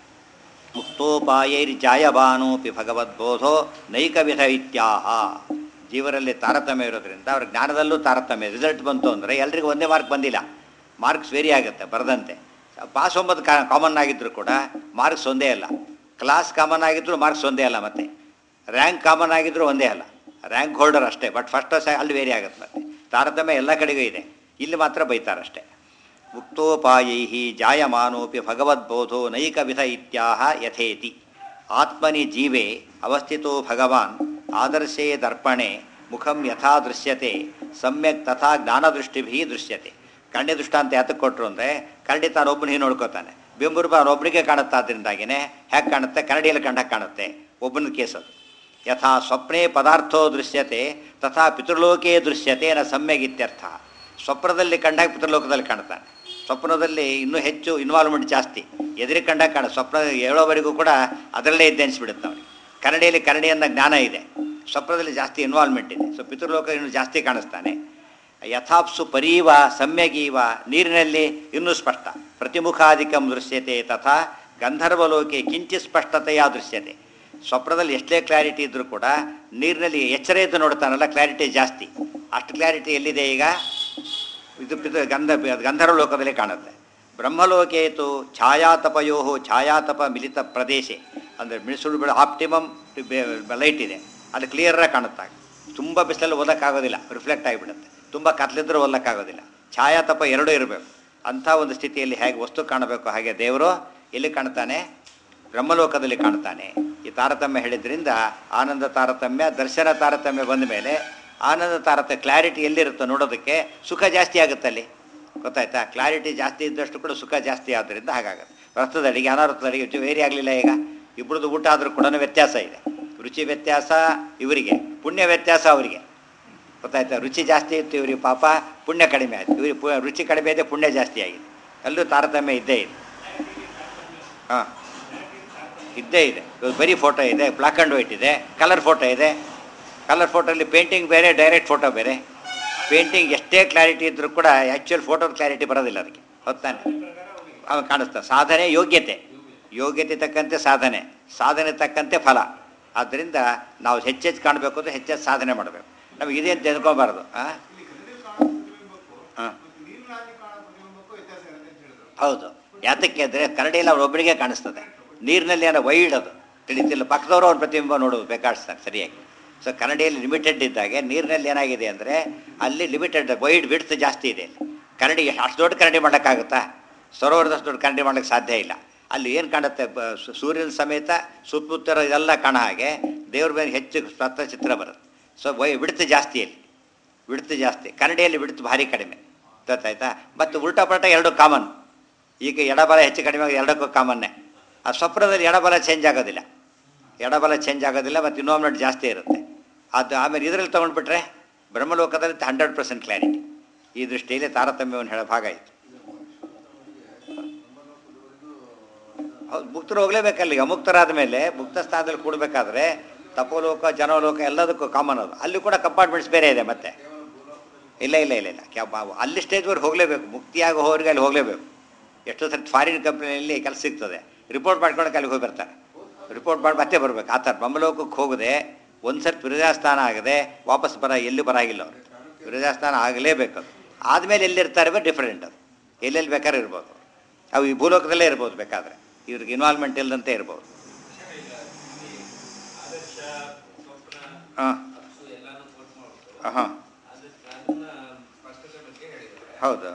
ಮುಕ್ತೋಪಾಯೈರ್ಜಾಯಬಾನೋಪಿ ಭಗವದ್ಬೋಧೋ ನೈಕವಿಧ ಇತ್ಯಾಹ ಜೀವರಲ್ಲಿ ತಾರತಮ್ಯ ಇರೋದ್ರಿಂದ ಅವ್ರ ಜ್ಞಾನದಲ್ಲೂ ತಾರತಮ್ಯ ರಿಸಲ್ಟ್ ಬಂತು ಅಂದರೆ ಎಲ್ರಿಗೂ ಒಂದೇ ಮಾರ್ಕ್ ಬಂದಿಲ್ಲ ಮಾರ್ಕ್ಸ್ ವೇರಿ ಆಗುತ್ತೆ ಬರದಂತೆ ಪಾಸ್ ಒಂಬತ್ತು ಕಾಮನ್ ಆಗಿದ್ರು ಕೂಡ ಮಾರ್ಕ್ಸ್ ಒಂದೇ ಅಲ್ಲ ಕ್ಲಾಸ್ ಕಾಮನ್ ಆಗಿದ್ರು ಮಾರ್ಕ್ಸ್ ಒಂದೇ ಅಲ್ಲ ಮತ್ತೆ ರ್ಯಾಂಕ್ ಕಾಮನ್ ಆಗಿದ್ರು ಒಂದೇ ಅಲ್ಲ ರ್ಯಾಂಕ್ ಹೋಲ್ಡರ್ ಅಷ್ಟೇ ಬಟ್ ಫಸ್ಟ್ ಅಲ್ಲಿ ವೇರಿ ಆಗುತ್ತೆ ಮತ್ತೆ ತಾರತಮ್ಯ ಎಲ್ಲ ಕಡೆಗೂ ಇದೆ ಇಲ್ಲಿ ಮಾತ್ರ ಬೈತಾರಷ್ಟೇ ಮುಕ್ತೋಪಾಯೈ ಜಾಯಮಾನೋಪಿ ಭಗವದ್ಬೋಧೋ ನೈಕವಿಧ ಇತ್ಯಾಹ ಯಥೇತಿ ಆತ್ಮನಿ ಜೀವೇ ಅವಸ್ಥಿತೋ ಭಗವಾನ್ ಆದರ್ಶೇ ದರ್ಪಣೆ ಮುಖಂ ಯಥಾ ದೃಶ್ಯತೆ ಸಮ್ಯಕ್ ತಥಾ ಜ್ಞಾನದೃಷ್ಟಿಭಿ ದೃಶ್ಯತೆ ಕಣ್ಣೆ ದೃಷ್ಟಾಂತ ಯಾತಕ್ಕೆ ಕೊಟ್ಟರು ಅಂದರೆ ಕರಡಿ ತಾನೊಬ್ಬನ ಹೀಗೆ ನೋಡ್ಕೋತಾನೆ ಬೆಂಬೂರು ಒಬ್ಬನಿಗೆ ಕಾಣುತ್ತೆ ಅದರಿಂದಾಗಿನೇ ಹೇಗೆ ಕಾಣುತ್ತೆ ಕರಡಿಯಲ್ಲಿ ಕಂಡಾಗ ಕಾಣುತ್ತೆ ಒಬ್ಬನ ಕೇಸದು ಯಥಾ ಸ್ವಪ್ನೇ ಪದಾರ್ಥೋ ದೃಶ್ಯತೆ ತಥಾ ಪಿತೃಲೋಕೇ ದೃಶ್ಯತೆ ನ ಸಮ್ಯಗಿತ್ಯರ್ಥ ಸ್ವಪ್ನದಲ್ಲಿ ಕಂಡಾಗ ಪಿತೃಲೋಕದಲ್ಲಿ ಕಾಣ್ತಾನೆ ಸ್ವಪ್ನದಲ್ಲಿ ಇನ್ನೂ ಹೆಚ್ಚು ಇನ್ವಾಲ್ವ್ಮೆಂಟ್ ಜಾಸ್ತಿ ಎದುರಿಗೆ ಕಂಡಾಗ ಕಾಣ ಸ್ವಪ್ನ ಹೇಳೋವರೆಗೂ ಕೂಡ ಅದರಲ್ಲೇ ಇದ್ದೆ ಅನಿಸ್ಬಿಡುತ್ತೆ ಅವನಿಗೆ ಕನ್ನಡಿಯಲ್ಲಿ ಕನ್ನಡಿ ಅನ್ನೋ ಜ್ಞಾನ ಇದೆ ಸ್ವಪ್ನದಲ್ಲಿ ಜಾಸ್ತಿ ಇನ್ವಾಲ್ವ್ಮೆಂಟ್ ಇದೆ ಸೊ ಪಿತೃಲೋಕ ಇನ್ನೂ ಜಾಸ್ತಿ ಕಾಣಿಸ್ತಾನೆ ಯಥಾಪ್ಸು ಪರೀವ ಸಮ್ಯಗೀವ ನೀರಿನಲ್ಲಿ ಇನ್ನೂ ಸ್ಪಷ್ಟ ಪ್ರತಿಮುಖಾಧಿಕಂ ದೃಶ್ಯತೆ ತಥಾ ಗಂಧರ್ವಲೋಕೆ ಕಿಂಚಿತ್ ಸ್ಪಷ್ಟತೆಯ ದೃಶ್ಯತೆ ಸ್ವಪ್ನದಲ್ಲಿ ಎಷ್ಟೇ ಕ್ಲಾರಿಟಿ ಇದ್ರೂ ಕೂಡ ನೀರಿನಲ್ಲಿ ಎಚ್ಚರ ಇದ್ದು ನೋಡ್ತಾನಲ್ಲ ಕ್ಲಾರಿಟಿ ಜಾಸ್ತಿ ಅಷ್ಟು ಕ್ಲಾರಿಟಿ ಎಲ್ಲಿದೆ ಈಗ ಇದು ಪಿತ ಗಂಧ ಗಂಧರ್ವ ಲೋಕದಲ್ಲಿ ಕಾಣುತ್ತೆ ಬ್ರಹ್ಮಲೋಕೇತು ಛಾಯಾತಪಯೋ ಛಾಯಾತಪ ಮಿಲಿತ ಪ್ರದೇಶ ಅಂದರೆ ಮಿಣಿಸುಳು ಬೆಳೆ ಆಪ್ಟಿಮಮ್ ಲೈಟ್ ಇದೆ ಅಲ್ಲಿ ಕ್ಲಿಯರಾಗಿ ಕಾಣುತ್ತೆ ತುಂಬ ಬಿಸಿಲಲ್ಲಿ ಓದೋಕ್ಕಾಗೋದಿಲ್ಲ ರಿಫ್ಲೆಕ್ಟ್ ಆಗಿಬಿಡುತ್ತೆ ತುಂಬ ಕತ್ಲಿದ್ರೂ ಓದಕ್ಕಾಗೋದಿಲ್ಲ ಛಾಯಾತಪ ಎರಡೂ ಇರಬೇಕು ಅಂಥ ಒಂದು ಸ್ಥಿತಿಯಲ್ಲಿ ಹೇಗೆ ವಸ್ತು ಕಾಣಬೇಕು ಹಾಗೆ ದೇವರು ಎಲ್ಲಿ ಕಾಣ್ತಾನೆ ಬ್ರಹ್ಮಲೋಕದಲ್ಲಿ ಕಾಣ್ತಾನೆ ಈ ತಾರತಮ್ಯ ಹೇಳಿದ್ರಿಂದ ಆನಂದ ತಾರತಮ್ಯ ದರ್ಶನ ತಾರತಮ್ಯ ಬಂದ ಮೇಲೆ ಆನಂದ ತಾರತಮ್ಯ ಕ್ಲಾರಿಟಿ ಎಲ್ಲಿರುತ್ತೋ ನೋಡೋದಕ್ಕೆ ಸುಖ ಜಾಸ್ತಿ ಆಗುತ್ತೆ ಅಲ್ಲಿ ಗೊತ್ತಾಯ್ತಾ ಕ್ಲಾರಿಟಿ ಜಾಸ್ತಿ ಇದ್ದಷ್ಟು ಕೂಡ ಸುಖ ಜಾಸ್ತಿ ಆದ್ದರಿಂದ ಹಾಗಾಗುತ್ತೆ ರಥದ ಅಡಿಗೆ ಅನಾರಥದ ಅಡಿಗೆ ರುಚಿ ವೇರಿ ಆಗಲಿಲ್ಲ ಈಗ ಇಬ್ಬರದ್ದು ಊಟ ಆದರೂ ಕೂಡ ವ್ಯತ್ಯಾಸ ಇದೆ ರುಚಿ ವ್ಯತ್ಯಾಸ ಇವರಿಗೆ ಪುಣ್ಯ ವ್ಯತ್ಯಾಸ ಅವರಿಗೆ ಗೊತ್ತಾಯ್ತಾ ರುಚಿ ಜಾಸ್ತಿ ಇತ್ತು ಇವರಿಗೆ ಪಾಪ ಪುಣ್ಯ ಕಡಿಮೆ ಆಯಿತು ಇವ್ರಿಗೆ ಪು ರುಚಿ ಕಡಿಮೆ ಇದೆ ಪುಣ್ಯ ಜಾಸ್ತಿ ಆಗಿದೆ ಅಲ್ಲೂ ತಾರತಮ್ಯ ಇದ್ದೇ ಇದೆ ಹಾಂ ಇದ್ದೇ ಇದೆ ಇವಾಗ ಬರೀ ಫೋಟೋ ಇದೆ ಬ್ಲ್ಯಾಕ್ ಆ್ಯಂಡ್ ವೈಟ್ ಇದೆ ಕಲರ್ ಫೋಟೋ ಇದೆ ಕಲರ್ ಫೋಟೋಲ್ಲಿ ಪೇಂಟಿಂಗ್ ಬೇರೆ ಡೈರೆಕ್ಟ್ ಫೋಟೋ ಬೇರೆ ಪೇಂಟಿಂಗ್ ಎಷ್ಟೇ ಕ್ಲಾರಿಟಿ ಇದ್ದರೂ ಕೂಡ ಆ್ಯಕ್ಚುಯಲ್ ಫೋಟೋದ ಕ್ಲಾರಿಟಿ ಬರೋದಿಲ್ಲ ಅದಕ್ಕೆ ಹೊತ್ತಾನೆ ಅವ ಕಾಣಿಸ್ತಾರೆ ಸಾಧನೆ ಯೋಗ್ಯತೆ ಯೋಗ್ಯತೆ ತಕ್ಕಂತೆ ಸಾಧನೆ ಸಾಧನೆ ತಕ್ಕಂತೆ ಫಲ ಆದ್ದರಿಂದ ನಾವು ಹೆಚ್ಚೆಚ್ಚು ಕಾಣಬೇಕು ಅಂದರೆ ಹೆಚ್ಚೆಚ್ಚು ಸಾಧನೆ ಮಾಡಬೇಕು ನಮಗೆ ಇದೆ ಅಂತ ತಿಳ್ಕೊಬಾರ್ದು ಹಾಂ ಹಾಂ ಹೌದು ಯಾತಕ್ಕೆ ಅಂದರೆ ಕರಡಿಯಲ್ಲಿ ಅವರೊಬ್ಬರಿಗೆ ಕಾಣಿಸ್ತದೆ ನೀರಿನಲ್ಲಿ ಏನೋ ವೈಡ್ ಅದು ತಿಳಿತಿಲ್ಲ ಪಕ್ಕದವರು ಅವ್ರ ಪ್ರತಿಬಿಂಬ ನೋಡೋದು ಬೇಕಾಡಿಸ್ತಾರೆ ಸರಿಯಾಗಿ ಸೊ ಕನ್ನಡಿಯಲ್ಲಿ ಲಿಮಿಟೆಡ್ ಇದ್ದಾಗೆ ನೀರಿನಲ್ಲಿ ಏನಾಗಿದೆ ಅಂದರೆ ಅಲ್ಲಿ ಲಿಮಿಟೆಡ್ ವೈಡ್ ಬಿಡ್ತ್ ಜಾಸ್ತಿ ಇದೆ ಕನ್ನಡಿ ಅಷ್ಟು ದೊಡ್ಡ ಕನ್ನಡಿ ಮಾಡೋಕ್ಕಾಗುತ್ತಾ ಸರೋವರದಷ್ಟು ದೊಡ್ಡ ಕನ್ನಡಿ ಮಾಡೋಕ್ಕೆ ಸಾಧ್ಯ ಇಲ್ಲ ಅಲ್ಲಿ ಏನು ಕಾಣುತ್ತೆ ಬ- ಸು- ಸೂರ್ಯನ ಸಮೇತ ಸುತ್ತಮುತ್ತರ ಇದೆಲ್ಲ ಕಾಣೋ ಹಾಗೆ ದೇವ್ರ ಮೇಲೆ ಹೆಚ್ಚು ಸ್ವತಃ ಚಿತ್ರ ಬರುತ್ತೆ ಸೊ ವೈ ಬಿಡ್ತ್ ಜಾಸ್ತಿ ಅಲ್ಲಿ ಬಿಡ್ತು ಜಾಸ್ತಿ ಕನ್ನಡಿಯಲ್ಲಿ ಬಿಡ್ತು ಭಾರಿ ಕಡಿಮೆ ಗೊತ್ತಾಯ್ತಾ ಮತ್ತು ಉಲ್ಟಾ ಪಲ್ಟಾ ಎರಡು ಕಾಮನ್ ಈಗ ಎಡಬಲ ಹೆಚ್ಚು ಕಡಿಮೆ ಆಗಿ ಎರಡಕ್ಕೂ ಕಾಮನ್ನೇ ಆ ಸ್ವಪ್ನದಲ್ಲಿ ಎಡಬಲ ಚೇಂಜ್ ಆಗೋದಿಲ್ಲ ಎಡಬಲ ಚೇಂಜ್ ಆಗೋದಿಲ್ಲ ಮತ್ತು ಇನ್ನೊಮ್ಮೆ ಜಾಸ್ತಿ ಇರುತ್ತೆ ಅದು ಆಮೇಲೆ ಇದರಲ್ಲಿ ತೊಗೊಂಡ್ಬಿಟ್ರೆ ಬ್ರಹ್ಮಲೋಕದಲ್ಲಿ ಹಂಡ್ರೆಡ್ ಪರ್ಸೆಂಟ್ ಕ್ಲಾರಿಟಿ ಈ ದೃಷ್ಟಿಯಲ್ಲಿ ತಾರತಮ್ಯವನ್ನು ಹೇಳೋ ಭಾಗ ಇತ್ತು ಹೌದು ಮುಕ್ತರು ಹೋಗ್ಲೇಬೇಕಲ್ಲ ಈಗ ಅಮುಕ್ತರಾದ ಮೇಲೆ ಮುಕ್ತ ಸ್ಥಾನದಲ್ಲಿ ಕೂಡಬೇಕಾದ್ರೆ ತಪೋಲೋಕ ಜನೋಲೋಕ ಎಲ್ಲದಕ್ಕೂ ಕಾಮನ್ ಅದು ಅಲ್ಲಿ ಕೂಡ ಕಂಪಾರ್ಟ್ಮೆಂಟ್ಸ್ ಬೇರೆ ಇದೆ ಮತ್ತೆ ಇಲ್ಲ ಇಲ್ಲ ಇಲ್ಲ ಇಲ್ಲ ಕ್ಯಾ- ಬಾ- ಅಲ್ಲಿ ಸ್ಟೇಜ್ವರೆಗೆ ಹೋಗಲೇಬೇಕು ಮುಕ್ತಿಯಾಗಿ ಹೋಗೋರಿಗೆ ಅಲ್ಲಿ ಹೋಗಲೇಬೇಕು ಎಷ್ಟೋ ಸರಿ ಫಾರಿನ್ ಕಂಪ್ನಿಯಲ್ಲಿ ಕೆಲಸ ಸಿಗ್ತದೆ ರಿಪೋರ್ಟ್ ಮಾಡ್ಕೊಳಕ್ಕೆ ಅಲ್ಲಿ ಹೋಗಿ ಬರ್ತಾರೆ ರಿಪೋರ್ಟ್ ಮಾಡಿ ಮತ್ತೆ ಬರ್ಬೇಕು ಆ ಥರ ಬ್ರಹ್ಮಲೋಕಕ್ಕೆ ಹೋಗದೆ ಒಂದು ಸರ್ತಿ ವಿರಜಾಸ್ಥಾನ ಆಗದೆ ವಾಪಸ್ ಬರ ಎಲ್ಲಿ ಬರಾಗಿಲ್ಲ ಅವರು ವಿರಜಾಸ್ಥಾನ ಆಗಲೇಬೇಕು ಅದು ಆದಮೇಲೆ ಎಲ್ಲಿರ್ತಾರೆ ಬಟ್ ಡಿಫ್ರೆಂಟ್ ಅದು ಎಲ್ಲೆಲ್ಲಿ ಬೇಕಾದ್ರೆ ಇರ್ಬೋದು ಅವು ಈ ಭೂಲೋಕದಲ್ಲೇ ಇರ್ಬೋದು ಬೇಕಾದರೆ ಇವ್ರಿಗೆ ಇನ್ವಾಲ್ವ್ಮೆಂಟ್ ಇಲ್ಲದಂತೆ ಇರ್ಬೋದು ಹಾಂ ಹಾಂ ಹೌದು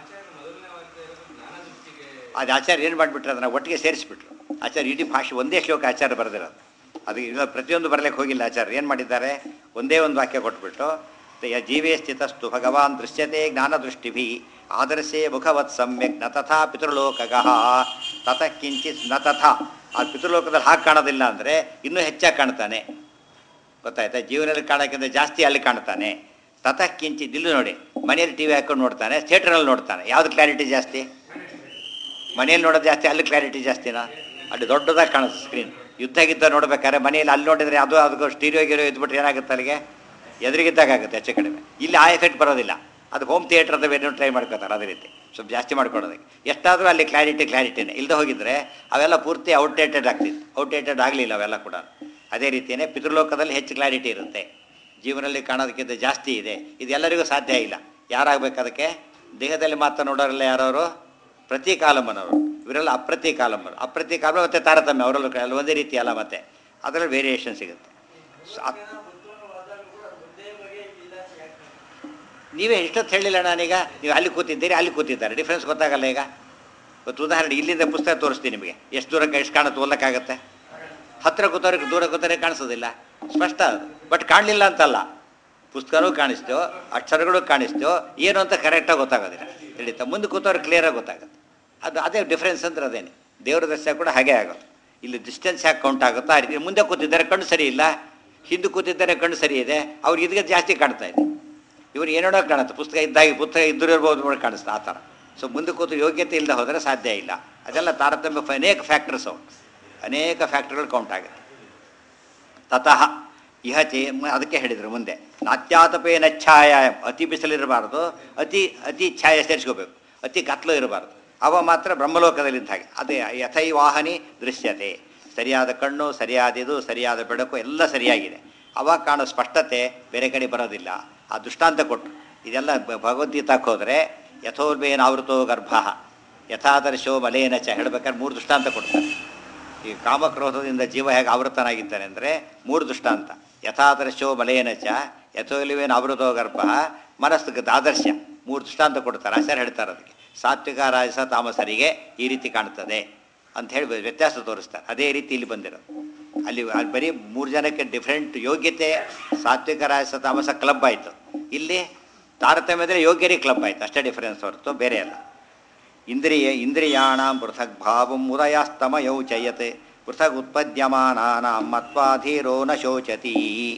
ಅದು ಆಚಾರ್ಯ ಏನು ಮಾಡಿಬಿಟ್ರು ಅದನ್ನು ಒಟ್ಟಿಗೆ ಸೇರಿಸ್ಬಿಟ್ರು ಆಚಾರ್ಯ ಇಡೀ ಭಾಷೆ ಒಂದೇ ಶ್ಲೋಕ ಆಚಾರ್ಯ ಬರೆದಿರೋದು ಅದು ಇಲ್ಲ ಪ್ರತಿಯೊಂದು ಬರಲಿಕ್ಕೆ ಹೋಗಿಲ್ಲ ಆಚಾರ್ಯ ಏನು ಮಾಡಿದ್ದಾರೆ ಒಂದೇ ಒಂದು ವಾಕ್ಯ ಕೊಟ್ಬಿಟ್ಟು ಯ ಜೀವೇ ಸ್ಥಿತಸ್ತು ಭಗವಾನ್ ದೃಶ್ಯತೆ ಜ್ಞಾನದೃಷ್ಟಿಭಿ ಆದರ್ಶೇ ಮುಖವತ್ ಸಮ್ಯಕ್ ನ ತಥಾ ಪಿತೃಲೋಕಗಃ ತತಃ ಕಿಂಚಿತ್ ನ ತಥಾ ಆ ಪಿತೃಲೋಕದಲ್ಲಿ ಹಾಗೆ ಕಾಣೋದಿಲ್ಲ ಅಂದರೆ ಇನ್ನೂ ಹೆಚ್ಚಾಗಿ ಕಾಣ್ತಾನೆ ಗೊತ್ತಾಯ್ತಾ ಜೀವನದಲ್ಲಿ ಕಾಣೋಕ್ಕಿಂತ ಜಾಸ್ತಿ ಅಲ್ಲಿ ಕಾಣ್ತಾನೆ ತತಃ ಕಿಂಚಿತ್ ಇಲ್ಲೂ ನೋಡಿ ಮನೆಯಲ್ಲಿ ಟಿ ವಿ ಹಾಕೊಂಡು ನೋಡ್ತಾನೆ ಥಿಯೇಟ್ರಲ್ಲಿ ನೋಡ್ತಾನೆ ಯಾವ್ದು ಕ್ಲಾರಿಟಿ ಜಾಸ್ತಿ ಮನೆಯಲ್ಲಿ ನೋಡೋದು ಜಾಸ್ತಿ ಅಲ್ಲಿ ಕ್ಲಾರಿಟಿ ಜಾಸ್ತಿನಾ ಅಲ್ಲಿ ದೊಡ್ಡದಾಗಿ ಕಾಣುತ್ತೆ ಸ್ಕ್ರೀನ್ ಯುದ್ಧ ಗಿದ್ದ ನೋಡ್ಬೇಕಾದ್ರೆ ಮನೆಯಲ್ಲಿ ಅಲ್ಲಿ ನೋಡಿದ್ರೆ ಅದು ಅದಕ್ಕೆ ಸ್ಟೀರಿಯೋ ಗಿರೋ ಇದ್ಬಿಟ್ರೆ ಏನಾಗುತ್ತೆ ಅಲ್ಲಿಗೆ ಎದುರಿಗಿದ್ದಾಗ ಆಗುತ್ತೆ ಹೆಚ್ಚು ಕಡಿಮೆ ಇಲ್ಲಿ ಆ ಎಫೆಕ್ಟ್ ಬರೋದಿಲ್ಲ ಅದು ಹೋಮ್ ಥಿಯೇಟ್ರದ ಬೇರೆ ಟ್ರೈ ಮಾಡ್ಕೋತಾರೆ ಅದೇ ರೀತಿ ಸ್ವಲ್ಪ ಜಾಸ್ತಿ ಮಾಡ್ಕೊಡೋದಕ್ಕೆ ಎಷ್ಟಾದರೂ ಅಲ್ಲಿ ಕ್ಲಾರಿಟಿ ಕ್ಲಾರಿಟಿನೇ ಇಲ್ಲದೆ ಹೋಗಿದ್ರೆ ಅವೆಲ್ಲ ಪೂರ್ತಿ ಔಟ್ಡೇಟೆಡ್ ಆಗ್ತಿತ್ತು ಔಟ್ಡೇಟೆಡ್ ಆಗಲಿಲ್ಲ ಅವೆಲ್ಲ ಕೂಡ ಅದೇ ರೀತಿಯೇ ಪಿತೃಲೋಕದಲ್ಲಿ ಹೆಚ್ಚು ಕ್ಲಾರಿಟಿ ಇರುತ್ತೆ ಜೀವನದಲ್ಲಿ ಕಾಣೋದಕ್ಕಿಂತ ಜಾಸ್ತಿ ಇದೆ ಇದು ಎಲ್ಲರಿಗೂ ಸಾಧ್ಯ ಇಲ್ಲ ಯಾರಾಗಬೇಕು ಅದಕ್ಕೆ ದೇಹದಲ್ಲಿ ಮಾತ್ರ ನೋಡೋರಲ್ಲ ಯಾರವರು ಪ್ರತಿ ಕಾಲಂಬನವರು ಇವರೆಲ್ಲ ಅಪ್ರತಿ ಕಾಲಂಬರು ಅಪ್ರತಿ ಕಾಲಂಬ ಮತ್ತು ತಾರತಮ್ಯ ಅವರಲ್ಲೂ ಕ- ಒಂದೇ ರೀತಿ ಅಲ್ಲ ಮತ್ತೆ ಅದರಲ್ಲಿ ವೇರಿಯೇಷನ್ ಸಿಗುತ್ತೆ ಸೊ ಅದ್- ನೀವೇ ಎಷ್ಟೊತ್ತು ಹೇಳಿಲ್ಲ ನಾನೀಗ ನೀವು ಅಲ್ಲಿ ಕೂತಿದ್ದೀರಿ ಅಲ್ಲಿ ಕೂತಿದ್ದಾರೆ ಡಿಫ್ರೆನ್ಸ್ ಗೊತ್ತಾಗಲ್ಲ ಈಗ ಇವತ್ತು ಉದಾಹರಣೆ ಇಲ್ಲಿಂದ ಪುಸ್ತಕ ತೋರಿಸ್ತೀನಿ ನಿಮಗೆ ಎಷ್ಟು ದೂರಕ್ಕೆ ಎಷ್ಟು ಕಾಣುತ್ತೆ ಓದಕ್ಕಾಗತ್ತೆ ಹತ್ತಿರ ಕೂತವ್ರಿಗೆ ದೂರ ಕೂತವ್ರಿಗೆ ಕಾಣಿಸೋದಿಲ್ಲ ಸ್ಪಷ್ಟ ಅದು ಬಟ್ ಕಾಣಲಿಲ್ಲ ಅಂತಲ್ಲ ಪುಸ್ತಕನೂ ಕಾಣಿಸ್ತೋ ಅಕ್ಷರಗಳು ಕಾಣಿಸ್ತೋ ಏನು ಅಂತ ಕರೆಕ್ಟಾಗಿ ಗೊತ್ತಾಗೋದಿಲ್ಲ ತಿಳಿತಾ ಮುಂದೆ ಕೂತವ್ರಿಗೆ ಕ್ಲಿಯರಾಗಿ ಗೊತ್ತಾಗುತ್ತೆ ಅದು ಅದೇ ಡಿಫ್ರೆನ್ಸ್ ಅಂದ್ರೆ ಅದೇನೆ ದೇವರ ದರ್ಶನ ಕೂಡ ಹಾಗೆ ಆಗೋದು ಇಲ್ಲಿ ಡಿಸ್ಟೆನ್ಸ್ ಯಾಕೆ ಕೌಂಟ್ ಆಗುತ್ತೋ ಆ ರೀತಿ ಮುಂದೆ ಕೂತಿದ್ದಾರೆ ಕಣ್ಣು ಸರಿ ಇಲ್ಲ ಹಿಂದೆ ಕೂತಿದ್ದಾರೆ ಕಣ್ಣು ಸರಿ ಇದೆ ಅವ್ರಿಗೆ ಇದಕ್ಕೆ ಜಾಸ್ತಿ ಕಾಣ್ತಾ ಇದೆ ಇವ್ರು ಏನೇನೋ ಕಾಣುತ್ತೆ ಪುಸ್ತಕ ಇದ್ದಾಗಿ ಪುಸ್ತಕ ಇದ್ದರೂ ಇರ್ಬೋದು ನೋಡಿ ಕಾಣಿಸ್ತಾ ಆ ಥರ ಸೊ ಮುಂದೆ ಕೂತು ಯೋಗ್ಯತೆ ಇಲ್ಲದೆ ಹೋದರೆ ಸಾಧ್ಯ ಇಲ್ಲ ಅದೆಲ್ಲ ತಾರತಮ್ಯ ಫ- ಅನೇಕ ಫ್ಯಾಕ್ಟರ್ಸ್ ಅವು ಅನೇಕ ಫ್ಯಾಕ್ಟರ್ಗಳು ಕೌಂಟ್ ಆಗುತ್ತೆ ತತಃ ಇಹ ಚೇ ಮ- ಅದಕ್ಕೆ ಹೇಳಿದರು ಮುಂದೆ ನಾತ್ಯಾತಪೇನ ಛಾಯ ಅತಿ ಬಿಸಿಲಿರಬಾರ್ದು ಅತಿ ಅತಿ ಛಾಯೆ ಸೇರಿಸ್ಕೋಬೇಕು ಅತಿ ಕತ್ಲು ಇರಬಾರ್ದು ಅವ ಮಾತ್ರ ಬ್ರಹ್ಮಲೋಕದಲ್ಲಿದ್ದ ಹಾಗೆ ಅದೇ ಯಥೈವಾಹನಿ ದೃಶ್ಯತೆ ಸರಿಯಾದ ಕಣ್ಣು ಸರಿಯಾದ ಇದು ಸರಿಯಾದ ಬೆಳಕು ಎಲ್ಲ ಸರಿಯಾಗಿದೆ ಅವಾಗ ಕಾಣೋ ಸ್ಪಷ್ಟತೆ ಬೇರೆ ಕಡೆ ಬರೋದಿಲ್ಲ ಆ ದೃಷ್ಟಾಂತ ಕೊಟ್ಟು ಇದೆಲ್ಲ ಭ- ಭಗವದ್ಗೀತಾಕ್ಕೆ ಹೋದರೆ ಯಥೋರ್ಬೇನ ಆವೃತೋ ಗರ್ಭ ಯಥಾದರ್ಶೋ ಮಲೇನ ಚ ಹೇಳ್ಬೇಕಾದ್ರೆ ಮೂರು ದೃಷ್ಟಾಂತ ಕೊಡ್ತಾರೆ ಈ ಕಾಮಕ್ರೋಧದಿಂದ ಜೀವ ಹೇಗೆ ಆವೃತನಾಗಿದ್ದಾನೆ ಅಂದರೆ ಮೂರು ದೃಷ್ಟಾಂತ ಯಥಾದರ್ಶೋ ಮಲೇನ ಚ ಯಥೋಲಿವೇನ ಆವೃತೋ ಗರ್ಭ ಮನಸ್ಸು ಆದರ್ಶ ಮೂರು ದೃಷ್ಟಾಂತ ಕೊಡ್ತಾರೆ ಆಚಾರ್ಯ ಹೇಳ್ತಾರೆ ಅದಕ್ಕೆ ಸಾತ್ವಿಕ ರಾಜಸ ತಾಮಸರಿಗೆ ಈ ರೀತಿ ಕಾಣ್ತದೆ ಅಂತ ಹೇಳಿ ವ್ಯತ್ಯಾಸ ತೋರಿಸ್ತಾರೆ ಅದೇ ರೀತಿ ಇಲ್ಲಿ ಬಂದಿರೋದು ಅಲ್ಲಿ ಅಲ್ಲಿ ಬರೀ ಮೂರು ಜನಕ್ಕೆ ಡಿಫ್ರೆಂಟ್ ಯೋಗ್ಯತೆ ಸಾತ್ವಿಕ ರಾಜಸ ತಾಮಸ ಕ್ಲಬ್ ಆಯಿತು ಇಲ್ಲಿ ತಾರತಮ್ಯದಲ್ಲಿ ಯೋಗ್ಯರಿಗೆ ಕ್ಲಬ್ ಆಯಿತು ಅಷ್ಟೇ ಡಿಫರೆನ್ಸ್ ಹೊರತು ಬೇರೆ ಅಲ್ಲ ಇಂದ್ರಿಯ ಇಂದ್ರಿಯಾಣಾಂ ಪೃಥಗ್ ಭಾವಂ ಉದಯಾಸ್ತಮಯೌ ಚಯತೆ ಪೃಥಗ್ ಉತ್ಪದ್ಯಮಾನಾನಾಂ ಮತ್ವಾಧೀರೋ ನ ಶೋಚತಿ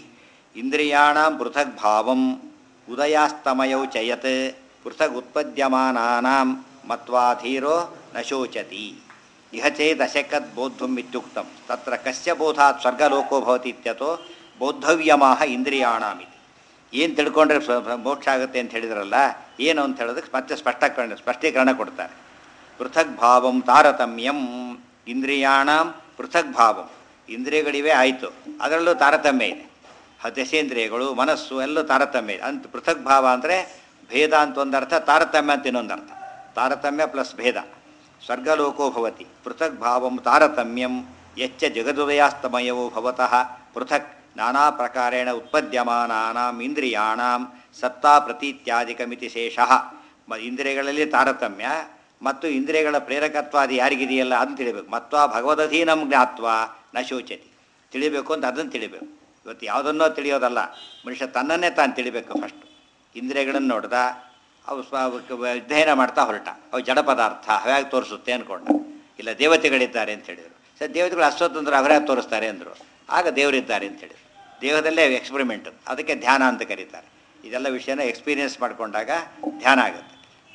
ಇಂದ್ರಿಯಾಣಾಂ ಪೃಥಗ್ ಭಾವಂ ಉದಯಾಸ್ತಮಯೌ ಚಯತ್ ಪೃಥಗ್ ಉತ್ಪದ್ಯಮಾನಾನಾಂ ಮತ್ವಾಧೀರೋ ನ ಶೋಚತಿ ಇಹ ಚೇತ್ ಅಶಕತ್ ಬೋದ್ಧುಂ ಇತ್ಯುಕ್ತಂ ತತ್ರ ಕಸ್ಯ ಬೋಧಾತ್ ಸ್ವರ್ಗಲೋಕೋ ಭವತಿ ಇತ್ಯತೋ ಬೋದ್ಧವ್ಯಮಾಹ ಇಂದ್ರಿಯಾಣಾಮಿತಿ ಏನು ತಿಳ್ಕೊಂಡ್ರೆ ಸ್ವ- ಸ್ವ- ಮೋಕ್ಷ ಆಗುತ್ತೆ ಅಂತ ಹೇಳಿದ್ರಲ್ಲ ಏನು ಅಂತ ಹೇಳೋದಕ್ಕೆ ಮತ್ತೆ ಸ್ಪಷ್ಟೀಕರಣ ಸ್ಪಷ್ಟೀಕರಣ ಕೊಡ್ತಾರೆ ಪೃಥಕ್ ಭಾವಂ ತಾರತಮ್ಯಂ ಇಂದ್ರಿಯಾಣಂ ಪೃಥಕ್ ಭಾವಂ ಇಂದ್ರಿಯಗಳಿವೆ ಆಯಿತು ಅದರಲ್ಲೂ ತಾರತಮ್ಯ ಇದೆ ಹ- ದಶೇಂದ್ರಿಯಗಳು ಮನಸ್ಸು ಎಲ್ಲೂ ತಾರತಮ್ಯ ಇದೆ ಅಂತ ಪೃಥಕ್ ಭಾವ ಅಂದರೆ ಭೇದ ಅಂತ ಒಂದರ್ಥ ತಾರತಮ್ಯ ಅಂತ ಇನ್ನೊಂದರ್ಥ ತಾರತಮ್ಯ ಪ್ಲಸ್ ಭೇದ ಸ್ವರ್ಗಲೋಕೋ ಭವತಿ ಪೃಥಕ್ ಭಾವಂ ತಾರತಮ್ಯಂ ಯಚ್ಚ ಜಗದುದಯಾಸ್ತಮಯವೋ ಭವತಃ ಪೃಥಕ್ ನಾನಾ ಪ್ರಕಾರೇಣ ಉತ್ಪದ್ಯಮಾನಾನಾಂ ಇಂದ್ರಿಯಾಣಾಂ ಸತ್ತಾ ಪ್ರತೀತ್ಯಾದಿಕಮಿತಿ ಶೇಷಃ ಮ ಇಂದ್ರಿಯಗಳಲ್ಲಿ ತಾರತಮ್ಯ ಮತ್ತು ಇಂದ್ರಿಯಗಳ ಪ್ರೇರಕತ್ವ ಅದು ಯಾರಿಗಿದೆಯಲ್ಲ ಅದನ್ನು ತಿಳಿಬೇಕು ಮತ್ವ ಭಗವದಧೀನಂ ಜ್ಞಾತ್ವ ನ ಶೋಚತಿ ತಿಳಿಬೇಕು ಅಂತ ಅದನ್ನು ತಿಳಿಬೇಕು ಇವತ್ತು ಯಾವುದನ್ನೋ ತಿಳಿಯೋದಲ್ಲ ಮನುಷ್ಯ ತನ್ನನ್ನೇ ತಾನು ತಿಳಿಬೇಕು ಫಸ್ಟು ಇಂದ್ರಿಯಗಳನ್ನು ನೋಡ್ದ ಅವು ಸ್ವ ಅವಕ್ಕೆ ಅಧ್ಯಯನ ಮಾಡ್ತಾ ಹೊರಟ ಅವು ಜಡ ಪದಾರ್ಥ ಅವ್ಯಾಗ ತೋರಿಸುತ್ತೆ ಅಂದ್ಕೊಂಡ ಇಲ್ಲ ದೇವತೆಗಳಿದ್ದಾರೆ ಅಂತ ಹೇಳಿದರು ಸರ್ ದೇವತೆಗಳು ಅಶ್ವತಂತ್ರ ಅವರ್ಯಾಗ ತೋರಿಸ್ತಾರೆ ಅಂದರು ಆಗ ದೇವರಿದ್ದಾರೆ ಅಂತ ಹೇಳಿದ್ರು ದೇಹದಲ್ಲೇ ಎಕ್ಸ್ಪರಿಮೆಂಟ್ ಅದಕ್ಕೆ ಧ್ಯಾನ ಅಂತ ಕರೀತಾರೆ ಇದೆಲ್ಲ ವಿಷಯನ ಎಕ್ಸ್ಪೀರಿಯನ್ಸ್ ಮಾಡಿಕೊಂಡಾಗ ಧ್ಯಾನ ಆಗುತ್ತೆ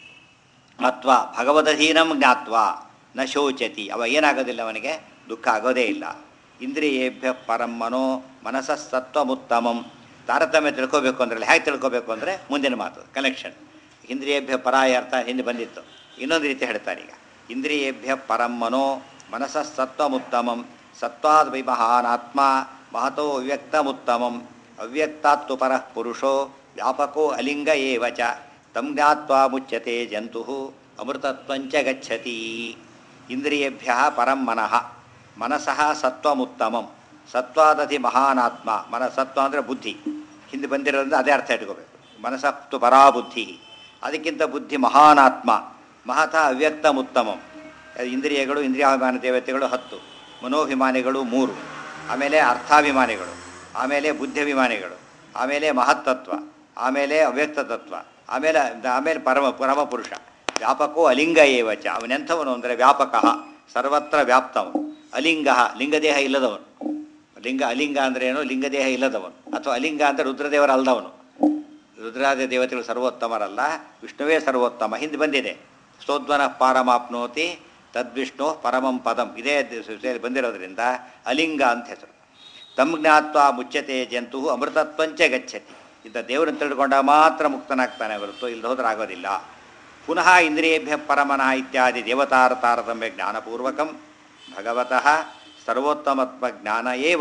ಮತ್ವ ಭಗವದಧೀನಂ ಜ್ಞಾತ್ವ ನ ಶೋಚತಿ ಅವ ಏನಾಗೋದಿಲ್ಲ ಅವನಿಗೆ ದುಃಖ ಆಗೋದೇ ಇಲ್ಲ ಇಂದ್ರಿಯೇಭ್ಯ ಪರಂ ಮನೋ ಮನಸ್ಸ ಸತ್ವಮುತ್ತಮಂ ತಾರತಮ್ಯ ತಿಳ್ಕೋಬೇಕು ಅಂದ್ರೆ ಹೇಗೆ ತಿಳ್ಕೋಬೇಕು ಅಂದರೆ ಮುಂದಿನ ಮಾತು ಕನೆಕ್ಷನ್ ಇಂದ್ರಿಯೇಭ್ಯ ಪರಾಯ ಅರ್ಥ ಹಿಂದೆ ಬಂದಿತ್ತು ಇನ್ನೊಂದು ರೀತಿ ಹೇಳ್ತಾರೆ ಈಗ ಇಂದ್ರಿಯೇಭ್ಯ ಪರಂ ಮನೋ ಮನಸ್ಸ ಸತ್ವಮುತ್ತಮಂ ಸತ್ವಾದ್ ವೈ ಮಹಾನಾತ್ಮ ಮಹತೋ ಅವ್ಯಕ್ತಮುತ್ತಮಂ ಅವ್ಯಕ್ತಾತ್ತು ಪರಃ ಪುರುಷೋ ವ್ಯಾಪಕೋ ಅಲಿಂಗ ಏವ ಚ ತಂ ಜ್ಞಾತ್ವಾ ಮುಚ್ಯತೆ ಜಂತು ಅಮೃತತ್ವಂಚ ಗಚ್ಚತಿ ಇಂದ್ರಿಯೇಭ್ಯ ಪರಂ ಮನಃ ಮನಸಃ ಸತ್ವಮುತ್ತಮಂ ಸತ್ವಾದತಿ ಮಹಾನಾತ್ಮ ಮನ ಸತ್ವ ಅಂದರೆ ಬುದ್ಧಿ ಹಿಂದೆ ಬಂದಿರೋದ್ರಿಂದ ಅದೇ ಅರ್ಥ ಇಟ್ಕೋಬೇಕು ಮನಸತ್ತು ಪರಾಬುದ್ಧಿ ಅದಕ್ಕಿಂತ ಬುದ್ಧಿ ಮಹಾನಾತ್ಮ ಮಹತಃ ಅವ್ಯಕ್ತಮುತ್ತಮಂ ಇಂದ್ರಿಯಗಳು ಇಂದ್ರಿಯಾಭಿಮಾನ ದೇವತೆಗಳು ಹತ್ತು ಮನೋಭಿಮಾನಿಗಳು ಮೂರು ಆಮೇಲೆ ಅರ್ಥಾಭಿಮಾನಿಗಳು ಆಮೇಲೆ ಬುದ್ಧಿಭಿಮಾನಿಗಳು ಆಮೇಲೆ ಮಹತ್ತತ್ವ ಆಮೇಲೆ ಅವ್ಯಕ್ತ ತತ್ವ ಆಮೇಲೆ ಆಮೇಲೆ ಪರಮ ಪರಮ ಪುರುಷ ವ್ಯಾಪಕೋ ಅಲಿಂಗ ಏವಚ ಅವನೆಂಥವನು ಅಂದರೆ ವ್ಯಾಪಕ ಸರ್ವತ್ರ ವ್ಯಾಪ್ತವನು ಅಲಿಂಗ ಲಿಂಗದೇಹ ಇಲ್ಲದವನು ಲಿಂಗ ಅಲಿಂಗ ಅಂದ್ರೆ ಏನು ಲಿಂಗದೇಹ ಇಲ್ಲದವನು ಅಥವಾ ಅಲಿಂಗ ಅಂದರೆ ರುದ್ರದೇವರ ಅಲ್ಲದವನು ರುದ್ರಾದಿ ದೇವತೆಗಳು ಸರ್ವೋತ್ತಮರಲ್ಲ ವಿಷ್ಣುವೇ ಸರ್ವೋತ್ತಮ ಹಿಂದೆ ಬಂದಿದೆ ಸ್ತೋದ್ವನ ಪಾರಮಾಪ್ನೋತಿ ತದ್ವಿಷ್ಣು ಪರಮಂ ಪದಂ ಇದೇ ದ- ಬಂದಿರೋದ್ರಿಂದ ಅಲಿಂಗ ಅಂತ ಹೆಸರು ತಮ್ ಜ್ಞಾತ್ವ ಮುಚ್ಚತೆ ಜಂತು ಅಮೃತತ್ವಂಚ ಗಚ್ಚತಿ ಇಂಥ ದೇವರನ್ನು ತಿಳ್ಕೊಂಡ ಮಾತ್ರ ಮುಕ್ತನಾಗ್ತಾನೆ ಹೊರತು ಇಲ್ಲಿ ಹೋದ್ರೆ ಆಗೋದಿಲ್ಲ ಪುನಃ ಇಂದ್ರಿಯೇಭ್ಯ ಪರಮನಃ ಇತ್ಯಾದಿ ದೇವತಾರ ತಾರತಮ್ಯ ಜ್ಞಾನಪೂರ್ವಕಂ ಭಗವತಃ ಸರ್ವೋತ್ತಮತ್ವ ಜ್ಞಾನ ಏವ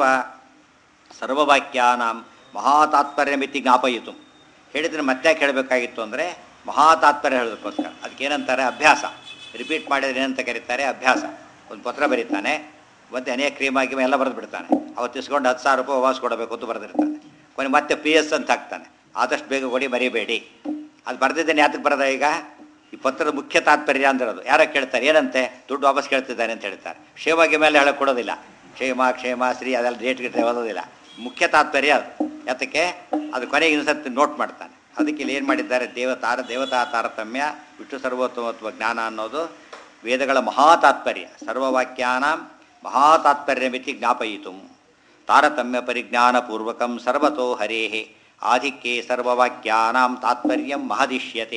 ಸರ್ವವಾಕ್ಯಾನಾಂ ಮಹಾತಾತ್ಪರ್ಯಮಿತಿ ಜ್ಞಾಪಯಿತು ಹೇಳಿದ್ರೆ ಮತ್ತೆ ಹೇಳಬೇಕಾಗಿತ್ತು ಅಂದರೆ ಮಹಾತಾತ್ಪರ್ಯ ಹೇಳೋದಕ್ಕೋಸ್ಕರ ಅದಕ್ಕೇನಂತಾರೆ ಅಭ್ಯಾಸ ರಿಪೀಟ್ ಮಾಡಿದ್ರೆ ಏನಂತ ಕರೀತಾರೆ ಅಭ್ಯಾಸ ಒಂದು ಪತ್ರ ಬರೀತಾನೆ ಮತ್ತೆ ಅನೇಕ ಕ್ರೀಮಾಗಿ ಎಲ್ಲ ಬರೆದು ಬಿಡ್ತಾನೆ ಅವತ್ತು ಇಸ್ಕೊಂಡು ಹತ್ತು ಸಾವಿರ ರೂಪಾಯಿ ವಾಪಸ್ ಕೊಡಬೇಕು ಅಂತ ಬರೆದಿರ್ತಾನೆ ಕೊನೆ ಮತ್ತೆ ಪಿ ಎಸ್ ಅಂತ ಹಾಕ್ತಾನೆ ಆದಷ್ಟು ಬೇಗ ಕೊಡಿ ಮರಿಬೇಡಿ ಅದು ಬರೆದಿದ್ದೇನೆ ಯಾತಕ್ಕೆ ಬರದ ಈಗ ಈ ಪತ್ರದ ಮುಖ್ಯ ತಾತ್ಪರ್ಯ ಅಂದಿರೋದು ಯಾರೋ ಕೇಳ್ತಾರೆ ಏನಂತೆ ದುಡ್ಡು ವಾಪಸ್ ಕೇಳ್ತಿದ್ದಾನೆ ಅಂತ ಹೇಳ್ತಾರೆ ಕ್ಷೇಮಾಗಿ ಮೇಲೆ ಹೇಳಕ್ಕೆ ಕೊಡೋದಿಲ್ಲ ಕ್ಷೇಮ ಕ್ಷೇಮ ಶ್ರೀ ಅದೆಲ್ಲ ಡೇಟ್ ಗಿಟ್ ಓದೋದಿಲ್ಲ ಮುಖ್ಯ ತಾತ್ಪರ್ಯ ಅದು ಯಾತಕ್ಕೆ ಅದು ಕೊನೆಗೆ ಇನ್ನೊಂದ್ಸತಿ ನೋಟ್ ಮಾಡ್ತಾನೆ ಅದಕ್ಕೆ ಇಲ್ಲಿ ಏನು ಮಾಡಿದ್ದಾರೆ ದೇವತಾರ ದೇವತಾ ತಾರತಮ್ಯ ವಿಷ್ಣು ಸರ್ವೋತ್ತಮತ್ವ ಜ್ಞಾನ ಅನ್ನೋದು ವೇದಗಳ ಮಹಾ ತಾತ್ಪರ್ಯ ಸರ್ವವಾಕ್ಯಾನ ಮಹಾ ತಾತ್ಪರ್ಯಮಿತಿ ಜ್ಞಾಪಯಿತು ತಾರತಮ್ಯ ಪರಿಜ್ಞಾನಪೂರ್ವಕಂ ಸರ್ವತೋ ಹರೇಃ ಆಧಿಕ್ಯೆ ಸರ್ವವಾಕ್ಯಾನಾಂ ತಾತ್ಪರ್ಯಂ ಮಹದಿಷ್ಯತೆ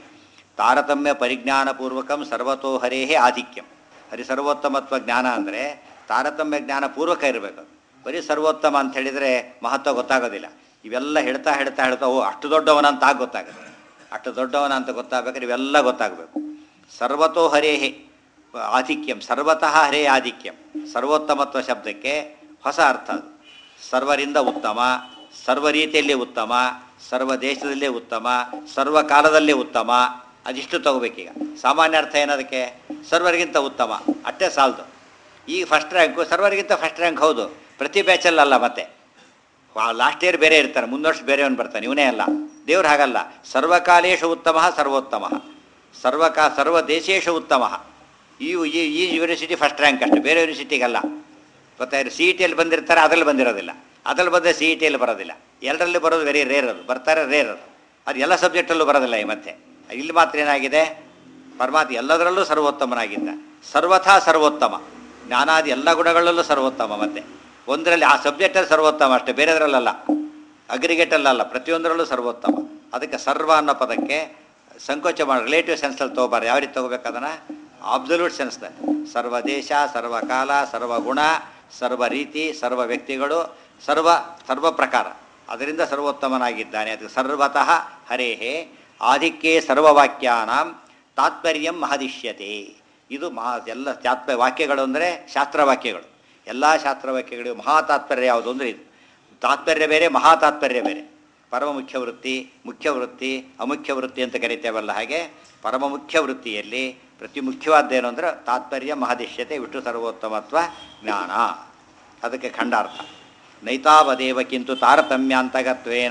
ತಾರತಮ್ಯ ಪರಿಜ್ಞಾನಪೂರ್ವಕಂ ಸರ್ವತೋ ಹರೇಃ ಆಧಿಕ್ಯಂ ಹರಿ ಸರ್ವೋತ್ತಮತ್ವ ಜ್ಞಾನ ಅಂದರೆ ತಾರತಮ್ಯ ಜ್ಞಾನ ಪೂರ್ವಕ ಇರಬೇಕು ಬರೀ ಸರ್ವೋತ್ತಮ ಅಂತ ಹೇಳಿದರೆ ಮಹತ್ವ ಗೊತ್ತಾಗೋದಿಲ್ಲ ಇವೆಲ್ಲ ಹೇಳ್ತಾ ಹೇಳ್ತಾ ಹೇಳ್ತಾ ಓ ಅಷ್ಟು ದೊಡ್ಡವನ ಅಂತ ಆಗ ಗೊತ್ತಾಗುತ್ತೆ ಅಷ್ಟು ದೊಡ್ಡವನ ಅಂತ ಗೊತ್ತಾಗಬೇಕಾದ್ರೆ ಇವೆಲ್ಲ ಗೊತ್ತಾಗಬೇಕು ಸರ್ವತೋ ಹರೇಹೇ ಆಧಿಕ್ಯಂ ಸರ್ವತಃ ಹರೇ ಆಧಿಕ್ಯಂ ಸರ್ವೋತ್ತಮತ್ವ ಶಬ್ದಕ್ಕೆ ಹೊಸ ಅರ್ಥ ಅದು ಸರ್ವರಿಂದ ಉತ್ತಮ ಸರ್ವ ರೀತಿಯಲ್ಲಿ ಉತ್ತಮ ಸರ್ವ ದೇಶದಲ್ಲೇ ಉತ್ತಮ ಸರ್ವ ಕಾಲದಲ್ಲೇ ಉತ್ತಮ ಅದಿಷ್ಟು ತಗೋಬೇಕೀಗ ಸಾಮಾನ್ಯ ಅರ್ಥ ಏನದಕ್ಕೆ ಸರ್ವರಿಗಿಂತ ಉತ್ತಮ ಅಷ್ಟೇ ಸಾಲದು ಈಗ ಫಸ್ಟ್ ರ್ಯಾಂಕು ಸರ್ವರಿಗಿಂತ ಫಸ್ಟ್ ರ್ಯಾಂಕ್ ಹೌದು ಪ್ರತಿ ಬ್ಯಾಚಲ್ಲಲ್ಲ ಮತ್ತೆ ಲಾಸ್ಟ್ ಇಯರ್ ಬೇರೆ ಇರ್ತಾರೆ ಮುಂದೆ ವರ್ಷ ಬೇರೆಯವನು ಬರ್ತಾನೆ ಇವನೇ ಅಲ್ಲ ದೇವ್ರು ಹಾಗಲ್ಲ ಸರ್ವಕಾಲೇಶು ಉತ್ತಮ ಸರ್ವೋತ್ತಮ ಸರ್ವಕಾ ಸರ್ವ ದೇಶೇಶು ಉತ್ತಮ ಈ ಈ ಈ ಯೂನಿವರ್ಸಿಟಿ ಫಸ್ಟ್ ರ್ಯಾಂಕ್ ಅಷ್ಟೇ ಬೇರೆ ಯೂನಿವರ್ಸಿಟಿಗಲ್ಲ ಗೊತ್ತಾಯ್ತು ಸಿ ಇ ಟಿಯಲ್ಲಿ ಬಂದಿರ್ತಾರೆ ಅದರಲ್ಲಿ ಬಂದಿರೋದಿಲ್ಲ ಅದ್ರಲ್ಲಿ ಬಂದರೆ ಸಿ ಇ ಟಿಯಲ್ಲಿ ಬರೋದಿಲ್ಲ ಎರಡರಲ್ಲಿ ಬರೋದು ವೆರಿ ರೇರ್ ಅದು ಬರ್ತಾರೆ ರೇರ್ ಅದು ಅದು ಎಲ್ಲ ಸಬ್ಜೆಕ್ಟಲ್ಲೂ ಬರೋದಿಲ್ಲ ಈ ಮತ್ತೆ ಇಲ್ಲಿ ಮಾತ್ರ ಏನಾಗಿದೆ ಪರಮಾತ್ಮ ಎಲ್ಲದರಲ್ಲೂ ಸರ್ವೋತ್ತಮನಾಗಿದ್ದ ಸರ್ವಥಾ ಸರ್ವೋತ್ತಮ ಜ್ಞಾನಾದಿ ಎಲ್ಲ ಗುಣಗಳಲ್ಲೂ ಸರ್ವೋತ್ತಮ ಮತ್ತೆ ಒಂದರಲ್ಲಿ ಆ ಸಬ್ಜೆಕ್ಟಲ್ಲಿ ಸರ್ವೋತ್ತಮ ಅಷ್ಟೇ ಬೇರೆದ್ರಲ್ಲಲ್ಲ ಅಗ್ರಿಗೇಟಲ್ಲಲ್ಲ ಪ್ರತಿಯೊಂದರಲ್ಲೂ ಸರ್ವೋತ್ತಮ ಅದಕ್ಕೆ ಸರ್ವ ಅನ್ನೋ ಪದಕ್ಕೆ ಸಂಕೋಚ ಮಾಡಿ ರಿಲೇಟಿವ್ ಸೆನ್ಸಲ್ಲಿ ತೊಗೋಬಾರ್ದು ಯಾವ ರೀತಿ ತೊಗೋಬೇಕು ಅದನ್ನು ಅಬ್ಸಲ್ಯೂಟ್ ಸೆನ್ಸ್ನಲ್ಲಿ ಸರ್ವ ದೇಶ ಸರ್ವ ಕಾಲ ಸರ್ವ ಗುಣ ಸರ್ವ ರೀತಿ ಸರ್ವ ವ್ಯಕ್ತಿಗಳು ಸರ್ವ ಸರ್ವ ಪ್ರಕಾರ ಅದರಿಂದ ಸರ್ವೋತ್ತಮನಾಗಿದ್ದಾನೆ ಅದು ಸರ್ವತಃ ಹರೇಹೇ ಆಧಿಕ್ಯೇ ಸರ್ವವಾಕ್ಯಾನಾಂ ತಾತ್ಪರ್ಯಂ ಮಹದಿಷ್ಯತೆ ಇದು ಮಹಾ ಎಲ್ಲ ತಾತ್ಪ ವಾಕ್ಯಗಳು ಅಂದರೆ ಶಾಸ್ತ್ರವಾಕ್ಯಗಳು ಎಲ್ಲ ಶಾಸ್ತ್ರವಾಕ್ಯಗಳು ಮಹಾ ತಾತ್ಪರ್ಯ ಯಾವುದು ಅಂದರೆ ಇದು ತಾತ್ಪರ್ಯ ಬೇರೆ ಮಹಾ ತಾತ್ಪರ್ಯ ಬೇರೆ ಪರಮ ಮುಖ್ಯ ವೃತ್ತಿ ಮುಖ್ಯ ವೃತ್ತಿ ಅಮುಖ್ಯ ವೃತ್ತಿ ಅಂತ ಕರಿತೇವಲ್ಲ ಹಾಗೆ ಪರಮ ಮುಖ್ಯ ವೃತ್ತಿಯಲ್ಲಿ ಪ್ರತಿ ಮುಖ್ಯವಾದ್ದೇನು ಅಂದರೆ ತಾತ್ಪರ್ಯ ಮಹದಿಷ್ಯತೆ ವಿಷ್ಣು ಸರ್ವೋತ್ತಮತ್ವ ಜ್ಞಾನ ಅದಕ್ಕೆ ಖಂಡಾರ್ಥ ನೈತಾವದೇವ ಕಿಂತು ತಾರತಮ್ಯಾಂತಗತ್ವೇನ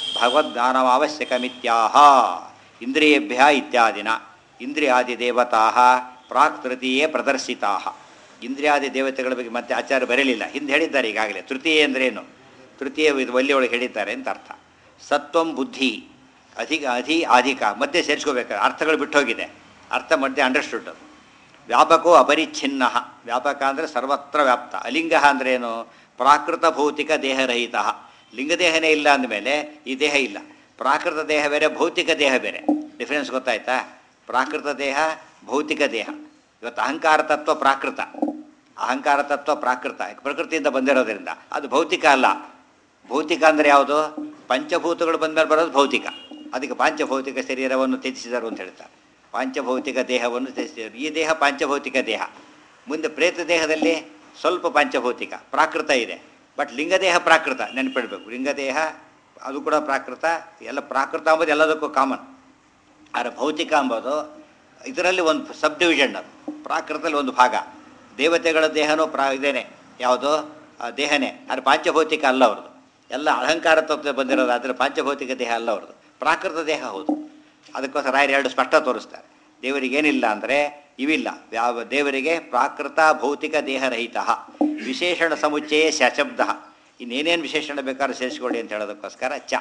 ಭಗವದ್ಗಾನಮಾವಶ್ಯಕಮಿತ್ಯಾಹ ಇಂದ್ರಿಯೇಭ್ಯ ಇತ್ಯಾದಿನ ಇಂದ್ರಿಯಾದಿ ದೇವತಾ ಪ್ರಾಕ್ ತೃತೀಯೇ ಪ್ರದರ್ಶಿತಾ ಇಂದ್ರಿಯಾದಿ ದೇವತೆಗಳ ಬಗ್ಗೆ ಮತ್ತೆ ಆಚಾರ್ಯ ಬರಲಿಲ್ಲ ಹಿಂದೆ ಹೇಳಿದ್ದಾರೆ ಈಗಾಗಲೇ ತೃತೀಯ ಅಂದ್ರೇನು ತೃತೀಯ ವಲ್ಲಿಯೊಳಗೆ ಹೇಳಿದ್ದಾರೆ ಅಂತ ಅರ್ಥ ಸತ್ವಂ ಬುದ್ಧಿ ಅಧಿಕ ಅಧಿ ಆಧಿಕ ಮಧ್ಯೆ ಸೇರಿಸ್ಕೋಬೇಕಾದ್ರೆ ಅರ್ಥಗಳು ಬಿಟ್ಟೋಗಿದೆ ಅರ್ಥ ಮಧ್ಯೆ ಅಂಡರ್ಸ್ಟುಡ್ ಅದು ವ್ಯಾಪಕೋ ಅಪರಿಚ್ಛಿನ್ನ ವ್ಯಾಪಕ ಅಂದರೆ ಸರ್ವತ್ರ ವ್ಯಾಪ್ತ ಅಲಿಂಗ ಅಂದ್ರೇನು ಪ್ರಾಕೃತ ಭೌತಿಕ ದೇಹರಹಿತ ಲಿಂಗದೇಹನೇ ಇಲ್ಲ ಅಂದಮೇಲೆ ಈ ದೇಹ ಇಲ್ಲ ಪ್ರಾಕೃತ ದೇಹ ಬೇರೆ ಭೌತಿಕ ದೇಹ ಬೇರೆ ಡಿಫರೆನ್ಸ್ ಗೊತ್ತಾಯ್ತಾ ಪ್ರಾಕೃತ ದೇಹ ಭೌತಿಕ ದೇಹ ಇವತ್ತು ಅಹಂಕಾರ ತತ್ವ ಪ್ರಾಕೃತ ಅಹಂಕಾರ ತತ್ವ ಪ್ರಾಕೃತ ಪ್ರಕೃತಿಯಿಂದ ಬಂದಿರೋದ್ರಿಂದ ಅದು ಭೌತಿಕ ಅಲ್ಲ ಭೌತಿಕ ಅಂದರೆ ಯಾವುದು ಪಂಚಭೂತಗಳು ಬಂದಮೇಲೆ ಬರೋದು ಭೌತಿಕ ಅದಕ್ಕೆ ಪಾಂಚಭೌತಿಕ ಶರೀರವನ್ನು ತ್ಯಜಿಸಿದರು ಅಂತ ಹೇಳ್ತಾರೆ ಪಾಂಚಭೌತಿಕ ದೇಹವನ್ನು ತ್ಯಜಿಸಿದರು ಈ ದೇಹ ಪಾಂಚಭೌತಿಕ ದೇಹ ಮುಂದೆ ಪ್ರೇತ ದೇಹದಲ್ಲಿ ಸ್ವಲ್ಪ ಪಂಚಭೌತಿಕ ಪ್ರಾಕೃತ ಇದೆ ಬಟ್ ಲಿಂಗದೇಹ ಪ್ರಾಕೃತ ನೆನಪಿಡಬೇಕು ಲಿಂಗದೇಹ ಅದು ಕೂಡ ಪ್ರಾಕೃತ ಎಲ್ಲ ಪ್ರಾಕೃತ ಅಂಬೋದು ಎಲ್ಲದಕ್ಕೂ ಕಾಮನ್ ಆದರೆ ಭೌತಿಕ ಅಂಬೋದು ಇದರಲ್ಲಿ ಒಂದು ಸಬ್ ಡಿವಿಷನ್ ಅದು ಪ್ರಾಕೃತದಲ್ಲಿ ಒಂದು ಭಾಗ ದೇವತೆಗಳ ದೇಹನೂ ಪ್ರಾ ಇದೇನೆ ಯಾವುದು ಆ ದೇಹನೇ ಆದರೆ ಪಾಂಚಭೌತಿಕ ಅಲ್ಲ ಅವ್ರದ್ದು ಎಲ್ಲ ಅಹಂಕಾರ ತತ್ವ ಬಂದಿರೋದಾದರೆ ಪಾಂಚಭೌತಿಕ ದೇಹ ಅಲ್ಲ ಅವ್ರದ್ದು ಪ್ರಾಕೃತ ದೇಹ ಹೌದು ಅದಕ್ಕೋಸ್ಕರ ರಾಯರು ಎರಡು ಸ್ಪಷ್ಟ ತೋರಿಸ್ತಾರೆ ದೇವರಿಗೇನಿಲ್ಲ ಅಂದರೆ ಇವಿಲ್ಲ ಯಾವ ದೇವರಿಗೆ ಪ್ರಾಕೃತ ಭೌತಿಕ ದೇಹರಹಿತ ವಿಶೇಷಣ ಸಮುಚ್ಚಯ ಶಬ್ದ ಇನ್ನೇನೇನು ವಿಶೇಷಣ ಬೇಕಾದ್ರೂ ಸೇರಿಸ್ಕೊಳ್ಳಿ ಅಂತ ಹೇಳೋದಕ್ಕೋಸ್ಕರ ಚ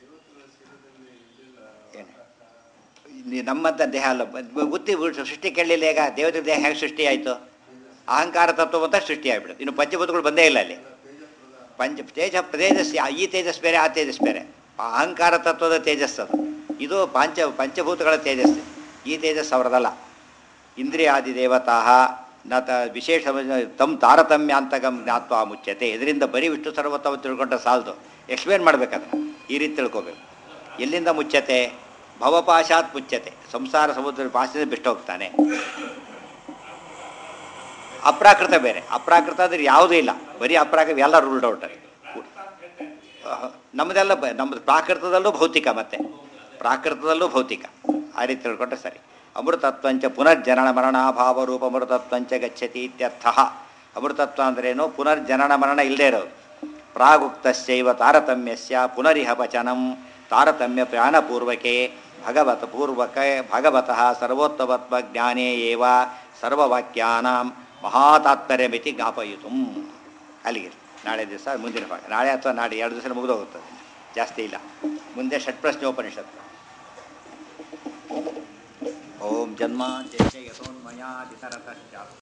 ಏನು ನೀ- ನಮ್ಮಂಥ ದೇಹ ಅಲ್ಲ ಬ- ಬುದ್ಧಿ ಬಿಡು, ಸೃಷ್ಟಿ ಕೇಳಲಿಲ್ಲ ಈಗ ದೇವತೆ ದೇಹ ಹೇಗೆ ಸೃಷ್ಟಿ ಆಯಿತು ಅಹಂಕಾರ ತತ್ವ ಅಂತ ಸೃಷ್ಟಿ ಆಗಿಬಿಡುತ್ತೆ ಇನ್ನು ಪಂಚಭೂತಗಳು ಬಂದೇ ಇಲ್ಲ ಅಲ್ಲಿ ಪಂಚ ತೇಜ ತೇಜಸ್ ಈ ತೇಜಸ್ ಬೇರೆ ಆ ತೇಜಸ್ ಬೇರೆ ಅಹಂಕಾರ ತತ್ವದ ತೇಜಸ್ ಅದು ಇದು ಪಂಚ ಪಂಚಭೂತಗಳ ತೇಜಸ್ ಈ ತೇಜಸ್ ಅವರದಲ್ಲ ಇಂದ್ರಿಯಾದಿ ದೇವತಾ ನ ತ ವಿಶೇಷ ತಮ್ ತಾರತಮ್ಯಾಂತಗಂ ಜ್ಞಾತ್ವ ಮುಚ್ಚತೆ ಇದರಿಂದ ಬರೀ ವಿಷ್ಣು ಸರ್ವತವ ತಿಳ್ಕೊಂಡ್ರೆ ಸಾಲದು ಎಕ್ಸ್ಪ್ಲೇನ್ ಮಾಡ್ಬೇಕಾದ್ರೆ ಈ ರೀತಿ ತಿಳ್ಕೊಬೇಕು ಎಲ್ಲಿಂದ ಮುಚ್ಚತೆ ಭವಪಾಶಾತ್ ಮುಚ್ಚತೆ ಸಂಸಾರ ಸಮುದ್ರ ಪಾಶದಿಂದ ಬಿಟ್ಟು ಹೋಗ್ತಾನೆ ಅಪ್ರಾಕೃತ ಬೇರೆ ಅಪ್ರಾಕೃತ ಅಂದ್ರೆ ಯಾವುದೂ ಇಲ್ಲ ಬರೀ ಅಪ್ರಾಕೃತ ಎಲ್ಲ ರೂಲ್ಡ್ ಔಟ್ ನಮ್ಮದೆಲ್ಲ ಬ- ನಮ್ಮದು ಪ್ರಾಕೃತದಲ್ಲೂ ಭೌತಿಕ ಮತ್ತೆ ಪ್ರಾಕೃತದಲ್ಲೂ ಭೌತಿಕ ಆ ರೀತಿ ತಿಳ್ಕೊಂಡ್ರೆ ಸರಿ ಅಮೃತತ್ವಂಚ ಪುನರ್ಜನನ ಮರಣಾಭಾವ ರೂಪ ಅಮೃತತ್ವಂಚ ಗಚ್ಚತಿ ಇತ್ಯರ್ಥ ಅಮೃತತ್ವ ಅಂದ್ರೇನು ಪುನರ್ಜನನ ಮರಣ ಇಲ್ಲದೆ ಇರೋದು ಪ್ರಾಗುಕ್ತಶ್ಚೈವ ತಾರತಮ್ಯಸ್ಯ ಪುನರಿಹ ವಚನಂ ತಾರತಮ್ಯ ಪ್ರಾಣಪೂರ್ವಕೆ ಭಗವತ ಪೂರ್ವಕ ಭಗವತಃ ಸರ್ವೋತ್ತಮತ್ವ ಜ್ಞಾನೇ ಏವ ಸರ್ವವಾಕ್ಯಾನಾಂ ಮಹಾತಾತ್ಪರ್ಯಮಿತಿ ಜ್ಞಾಪಯಿತು ಅಲ್ಲಿಗೆ ನಾಳೆ ದಿವಸ ಮುಂದಿನ ಭಾಗ ನಾಳೆ ಅಥವಾ ನಾಳೆ ಎರಡು ದಿವಸ ಮುಗಿದೋಗುತ್ತದೆ ಜಾಸ್ತಿ ಇಲ್ಲ ಮುಂದೆ ಷಟ್ಪ್ರಶ್ನೋಪನಿಷತ್ತು ಓಂ ಜನ್ಮ ಯಥೋನ್ಮಯಾದಿತರತಶ್ಚಾಸ್ತಿ